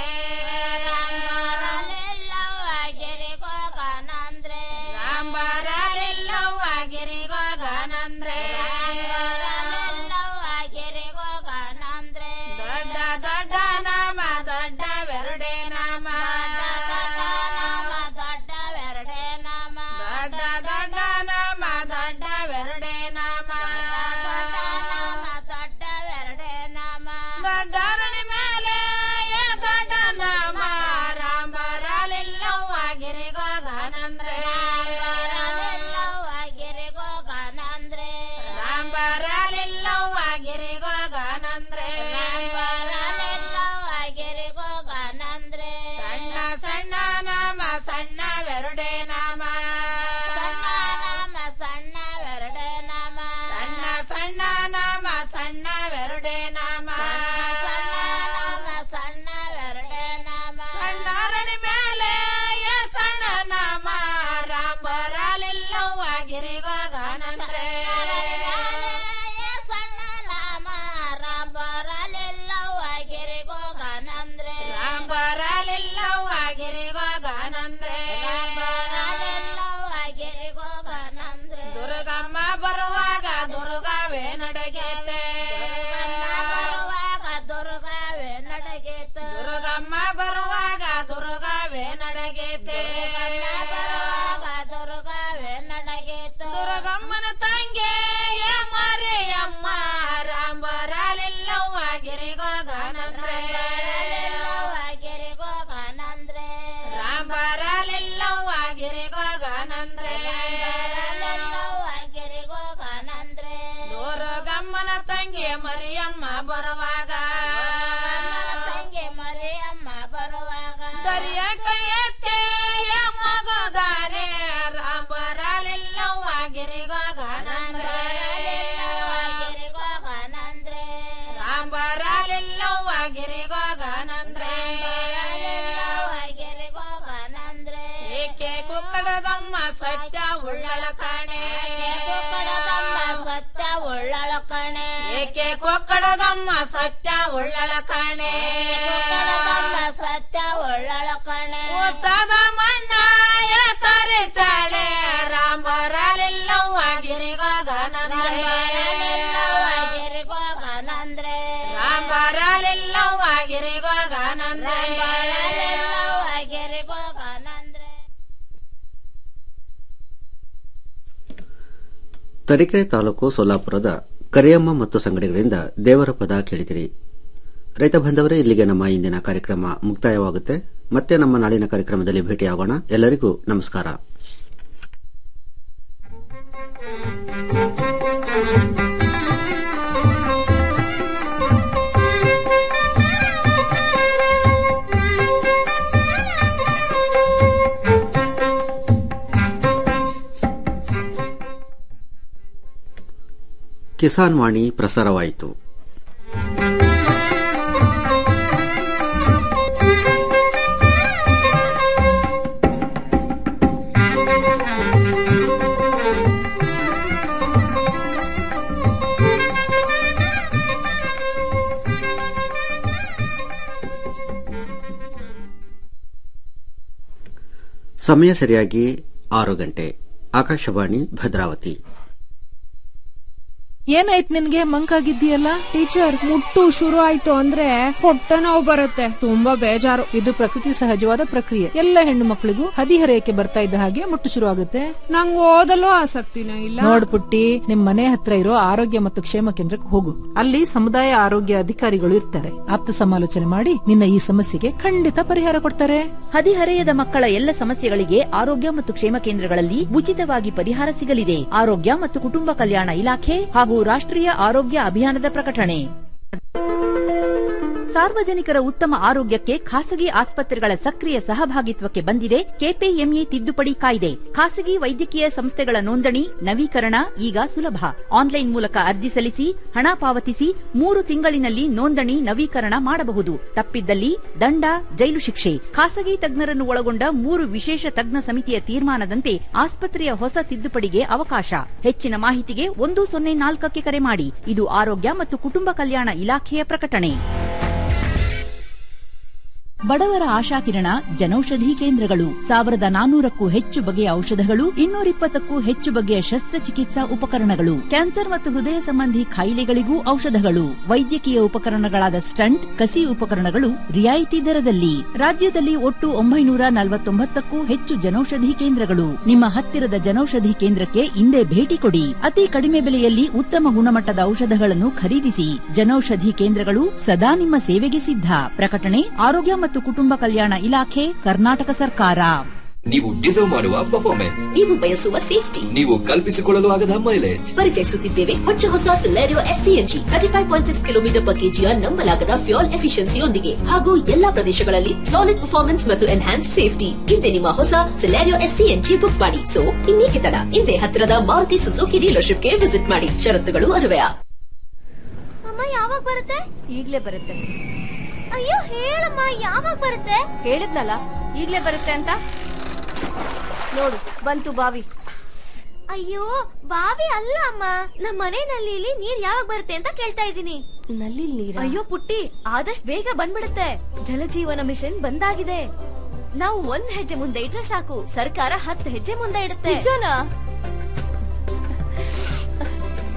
ರಾಂಬರಲಿಲ್ಲವಾಗಿರಿಗೋಗನಂದ್ರೆ ರಾಂಬರಲಿಲ್ಲವಾಗಿರಿಗೋಗನಂದ್ರೆ ರಾಂಬರಲಿಲ್ಲವಾಗಿರಿಗೋಗನಂದ್ರೆ ದೊಡ್ಡ ದೊಡ್ಡ ನಾಮ ದೊಡ್ಡ ವೆರಡೆ ನಾಮ ದೊಡ್ಡ ವೆರಡೆ ನಾಮ ದೊಡ್ಡ ದೊಡ್ಡ ನಾಮ ದೊಡ್ಡ ವೆರಡೆ ನಾಮ ದೊಡ್ಡ ವೆರಡೆ ನಾಮ ದೊಡ್ಡರಣಿ ಮೇಲೆ ಏ ದೊಡ್ಡ ನಾಮ ರಾಂಬರಲಿಲ್ಲವಾಗಿರಿಗೋಗನಂದ್ರೆ ರಾಂಬರಲಿಲ್ಲವಾಗಿರಿಗೋಗನಂದ್ರೆ ರಾಂಬರಲಿಲ್ಲವಾಗಿರಿಗೋಗನಂದ್ರೆ ರಾಂಬರಲಿಲ್ಲವಾಗಿರಿಗೋಗನಂದ್ರೆ ಸಣ್ಣ ಸಣ್ಣ ನಾಮ ಸಣ್ಣ ವೆರಡೆ ನಾಮ ಸಣ್ಣ ನಾಮ ಸಣ್ಣ ವೆರಡೆ ನಾಮ ಸಣ್ಣ ಸಣ್ಣ ನಾಮ ಸಣ್ಣ ವೆರಡೆ ನಾಮ ಸಣ್ಣ ನಾಮ ಸಣ್ಣ ವೆರಡೆ ನಾಮ ಸಣ್ಣರಣಿ ಮೇಲೆ ಏ ಸಣ್ಣ ನಾಮ ರಾಂಬರಲಿಲ್ಲವಾಗಿರಿಗೋಗನಂದ್ರೆ ಸಣ್ಣ ನಾಮ ರಾಂಬರಲಿಲ್ಲವಾಗಿರಿಗೋಗನಂದ್ರೆ ರಾಂಬರಲಿಲ್ಲವಾಗಿರಿಗೋಗನಂದ್ರೆ ರಾಂಬರಲಿಲ್ಲವಾಗಿರಿಗೋಗನಂದ್ರೆ ದುರ್ಗಮ್ಮ ಬರುವಾಗ ದುರ್ಗವೇ ನಡಗೇತೆ ಬರುವಾಗ ದುರ್ಗವೇ ನಡಗೇತೆ ದುರ್ಗಮ್ಮ ಬರುವಾಗ ದುರ್ಗವೇ ನಡಗೇತೆ ಬರುವಾಗ ದುರ್ಗವೇ ನಡಗೇತೆ ದುರ್ಗಮ್ಮನ ತಂಗೆ ಮರೆಯಮ್ಮ ರಾಂಬರಲಿಲ್ಲವಾಗಿರಿಗೋಗನಂದ್ರೆ ಗಿರಿಗೋಗನಂದ್ರೆ ರಾಂಬರಲಿಲ್ಲವಾಗಿರಿಗೋಗನಂದ್ರೆ ಗಿರಿಗೋಗನಂದ್ರೆ ದುರ್ಗಮ್ಮನ ತಂಗಿ ಮರಿಯಮ್ಮ ಬರುವಾಗ ತಂಗಿ ಮರಿಯಮ್ಮ ಬರುವಾಗ ದರಿಯ ಕೈಯತ್ತೆ ಮಗದಾರೆ ರಾಂಬರಲಿಲ್ಲವಾಗಿರಿಗೋಗನಂದ್ರೆ ಗಿರಿಗೋಗನಂದ್ರೆ ರಾಂಬರಲಿಲ್ಲವಾಗಿರಿಗೋಗನಂದ್ರೆ ಗಿರಿಗೋಗನಂದ್ರೆ ಏಕೆ ಕುಕ್ಕಡದಮ್ಮ ಸತ್ಯ ಉಳ್ಳಳ ಕಣೆ ಕುಕ್ಕಡದಮ್ಮ ಸತ್ಯ ಉಳ್ಳಳ ಕಣೆ ಏಕೆ ಕೊಕ್ಕಡದಮ್ಮ ಸತ್ಯ ಉಳ್ಳಳ ಕಣೆ ಕೊಕ್ಕಡದಮ್ಮ ಸತ್ಯ ಉಳ್ಳಳ ಕಣೆ ಉತ್ತದ ಮಣ್ಣಾಯ ತರಿಸಾಳೆ ರಾಂಬರಲಿಲ್ಲವಾಗಿರಿಗೋಗನಂದ್ರೆ ಗಿರಿಗೋಗನಂದ್ರೆ ರಾಂಬರಲಿಲ್ಲವಾಗಿರಿಗೋಗನಂದ್ರೆ ಗಿರಿಗೋಗನಂದ್ರೆ ತರೀಕೆರೆ ತಾಲೂಕು ಸೋಲಾಪುರದ ಕರಿಯಮ್ಮ ಮತ್ತು ಸಂಗಡಿಗರಿಂದ ದೇವರ ಪದ ಕೇಳಿದಿರಿ ರೈತ ಬಾಂಧವರೇ ಇಲ್ಲಿಗೆ ನಮ್ಮ ಇಂದಿನ ಕಾರ್ಯಕ್ರಮ ಮುಕ್ತಾಯವಾಗುತ್ತೆ ಮತ್ತೆ ನಮ್ಮ ನಾಳಿನ ಕಾರ್ಯಕ್ರಮದಲ್ಲಿ ಭೇಟಿಯಾಗೋಣ ಎಲ್ಲರಿಗೂ ನಮಸ್ಕಾರ ಕಿಸಾನ್ ವಾಣಿ ಪ್ರಸಾರವಾಯಿತು ಸಮಯ ಸರಿಯಾಗಿ ಆರು ಗಂಟೆ ಆಕಾಶವಾಣಿ ಭದ್ರಾವತಿ ಏನಾಯ್ತು ನಿನ್ಗೆ ಮಂಕಾಗಿದ್ದೀಯಲ್ಲ ಟೀಚರ್ ಮುಟ್ಟು ಶುರು ಆಯ್ತು ಅಂದ್ರೆ ಹೊಟ್ಟೆ ನೋವು ಬರುತ್ತೆ ತುಂಬಾ ಬೇಜಾರು ಇದು ಪ್ರಕೃತಿ ಸಹಜವಾದ ಪ್ರಕ್ರಿಯೆ ಎಲ್ಲ ಹೆಣ್ಣು ಮಕ್ಕಳಿಗೂ ಹದಿಹರೆಯಕ್ಕೆ ಬರ್ತಾ ಇದ್ದ ಹಾಗೆ ಮುಟ್ಟು ಶುರು ಆಗುತ್ತೆ ನಂಗ್ ಓದಲು ಆಸಕ್ತಿನೇ ಇಲ್ಲ ನೋಡ್ ಪುಟ್ಟಿ ನಿಮ್ ಮನೆ ಹತ್ರ ಇರೋ ಆರೋಗ್ಯ ಮತ್ತು ಕ್ಷೇಮ ಕೇಂದ್ರಕ್ಕೆ ಹೋಗು ಅಲ್ಲಿ ಸಮುದಾಯ ಆರೋಗ್ಯ ಅಧಿಕಾರಿಗಳು ಇರ್ತಾರೆ ಆಪ್ತ ಸಮಾಲೋಚನೆ ಮಾಡಿ ನಿನ್ನ ಈ ಸಮಸ್ಯೆಗೆ ಖಂಡಿತ ಪರಿಹಾರ ಕೊಡ್ತಾರೆ ಹದಿಹರೆಯದ ಮಕ್ಕಳ ಎಲ್ಲ ಸಮಸ್ಯೆಗಳಿಗೆ ಆರೋಗ್ಯ ಮತ್ತು ಕ್ಷೇಮ ಕೇಂದ್ರಗಳಲ್ಲಿ ಉಚಿತವಾಗಿ ಪರಿಹಾರ ಸಿಗಲಿದೆ ಆರೋಗ್ಯ ಮತ್ತು ಕುಟುಂಬ ಕಲ್ಯಾಣ ಇಲಾಖೆ ಹಾಗೂ ರಾಷ್ಟ್ರೀಯ ಆರೋಗ್ಯ ಅಭಿಯಾನದ ಪ್ರಕಟಣೆ ಸಾರ್ವಜನಿಕರ ಉತ್ತಮ ಆರೋಗ್ಯಕ್ಕೆ ಖಾಸಗಿ ಆಸ್ಪತ್ರೆಗಳ ಸಕ್ರಿಯ ಸಹಭಾಗಿತ್ವಕ್ಕೆ ಬಂದಿದೆ ಕೆಪಿಎಂಇ ತಿದ್ದುಪಡಿ ಕಾಯ್ದೆ ಖಾಸಗಿ ವೈದ್ಯಕೀಯ ಸಂಸ್ಥೆಗಳ ನೋಂದಣಿ ನವೀಕರಣ ಈಗ ಸುಲಭ ಆನ್ಲೈನ್ ಮೂಲಕ ಅರ್ಜಿ ಸಲ್ಲಿಸಿ ಹಣ ಪಾವತಿಸಿ ಮೂರು ತಿಂಗಳಿನಲ್ಲಿ ನೋಂದಣಿ ನವೀಕರಣ ಮಾಡಬಹುದು ತಪ್ಪಿದ್ದಲ್ಲಿ ದಂಡ ಜೈಲು ಶಿಕ್ಷೆ ಖಾಸಗಿ ತಜ್ಞರನ್ನು ಒಳಗೊಂಡ ಮೂರು ವಿಶೇಷ ತಜ್ಞ ಸಮಿತಿಯ ತೀರ್ಮಾನದಂತೆ ಆಸ್ಪತ್ರೆಯ ಹೊಸ ತಿದ್ದುಪಡಿಗೆ ಅವಕಾಶ ಹೆಚ್ಚಿನ ಮಾಹಿತಿಗೆ ಒಂದು ಸೊನ್ನೆ ನಾಲ್ಕಕ್ಕೆ ಕರೆ ಮಾಡಿ ಇದು ಆರೋಗ್ಯ ಮತ್ತು ಕುಟುಂಬ ಕಲ್ಯಾಣ ಇಲಾಖೆಯ ಪ್ರಕಟಣೆ ಬಡವರ ಆಶಾಕಿರಣ ಜನೌಷಧಿ ಕೇಂದ್ರಗಳು ಸಾವಿರದ ನಾನೂರಕ್ಕೂ ಹೆಚ್ಚು ಬಗೆಯ ಔಷಧಗಳು ಇನ್ನೂರಿಪ್ಪತ್ತಕ್ಕೂ ಹೆಚ್ಚು ಬಗೆಯ ಶಸ್ತ್ರಚಿಕಿತ್ಸಾ ಉಪಕರಣಗಳು ಕ್ಯಾನ್ಸರ್ ಮತ್ತು ಹೃದಯ ಸಂಬಂಧಿ ಕಾಯಿಲೆಗಳಿಗೂ ಔಷಧಗಳು ವೈದ್ಯಕೀಯ ಉಪಕರಣಗಳಾದ ಸ್ಟಂಟ್ ಕಸಿ ಉಪಕರಣಗಳು ರಿಯಾಯಿತಿ ದರದಲ್ಲಿ ರಾಜ್ಯದಲ್ಲಿ ಒಟ್ಟು ಒಂಬೈನೂರ ನಲವತ್ತೊಂಬತ್ತಕ್ಕೂ ಹೆಚ್ಚು ಜನೌಷಧಿ ಕೇಂದ್ರಗಳು ನಿಮ್ಮ ಹತ್ತಿರದ ಜನೌಷಧಿ ಕೇಂದ್ರಕ್ಕೆ ಇಂದೇ ಭೇಟಿ ಕೊಡಿ ಅತಿ ಕಡಿಮೆ ಬೆಲೆಯಲ್ಲಿ ಉತ್ತಮ ಗುಣಮಟ್ಟದ ಔಷಧಗಳನ್ನು ಖರೀದಿಸಿ ಜನೌಷಧಿ ಕೇಂದ್ರಗಳು ಸದಾ ನಿಮ್ಮ ಸೇವೆಗೆ ಸಿದ್ಧ ಪ್ರಕಟಣೆ ಆರೋಗ್ಯ ಮತ್ತು ಕುಟುಂಬ ಕಲ್ಯಾಣ ಇಲಾಖೆ ಕರ್ನಾಟಕ ಸರ್ಕಾರ ನೀವು ಡಿಸರ್ವ್ ಮಾಡುವ ಪರ್ಫಾರ್ಮೆನ್ಸ್ ನೀವು ಬಯಸುವ ಸೇಫ್ಟಿ ನೀವು ಕಲ್ಪಿಸಿಕೊಳ್ಳಲು ಆಗದ ಮೈಲೇಜ್ ಪರಿಚಯಿಸುತ್ತಿದ್ದೇವೆ ಹೊಚ್ಚ ಹೊಸ Celerio S CNG thirty five point six kilometre per ಕೆಜಿಯ ನಂಬಲಾಗದ ಫ್ಯೂಲ್ ಎಫಿಷಿಯನ್ಸಿಯೊಂದಿಗೆ ಹಾಗೂ ಎಲ್ಲಾ ಪ್ರದೇಶಗಳಲ್ಲಿ ಸಾಲಿಡ್ ಪರ್ಫಾರ್ಮೆನ್ಸ್ ಮತ್ತು ಎನ್ಹಾನ್ಸ್ ಸೇಫ್ಟಿ ಹಿಂದೆ ನಿಮ್ಮ ಹೊಸ ಸಿಲೆರಿಯೋ ಎಸ್ಸಿಎನ್ಜಿ ಬುಕ್ ಮಾಡಿ ಸೊ ಇನ್ನೇಕೆ ತಡ ಹಿಂದೆ ಹತ್ತಿರದ ಮಾರುತಿ ಸುಜುಕಿ ಡೀಲರ್ಶಿಪ್ಗೆ ವಿಸಿಟ್ ಮಾಡಿ ಷರತ್ತುಗಳು ಅನ್ವಯ ಅಮ್ಮ ಯಾವಾಗ ಬರುತ್ತೆ ಈಗ್ಲೇ ಬರುತ್ತೆ ಅಯ್ಯೋ ಹೇಳಮ್ಮ ಯಾವಾಗ ಬರುತ್ತೆ ಹೇಳಿದ್ನಲ್ಲ ಈಗ್ಲೇ ಬರುತ್ತೆ ಅಂತ ನೋಡು ಬಂತು ಬಾವಿ ಅಯ್ಯೋ ಬಾವಿ ಅಲ್ಲ ಅಮ್ಮ ನಮ್ಮ ಮನೆ ನಲ್ಲಿಲಿ ನೀರ್ ಯಾವಾಗ ಬರುತ್ತೆ ಅಂತ ಕೇಳ್ತಾ ಇದ್ದೀನಿ ನಲ್ಲಿ ನೀರ್ ಅಯ್ಯೋ ಪುಟ್ಟಿ ಆದಷ್ಟು ಬೇಗ ಬಂದ್ಬಿಡುತ್ತೆ ಜಲಜೀವನ ಮಿಷನ್ ಬಂದಾಗಿದೆ ನಾವು ಒಂದ್ ಹೆಜ್ಜೆ ಮುಂದೆ ಇಟ್ರೆ ಸಾಕು ಸರ್ಕಾರ ಹತ್ತು ಹೆಜ್ಜೆ ಮುಂದೆ ಇಡುತ್ತೆ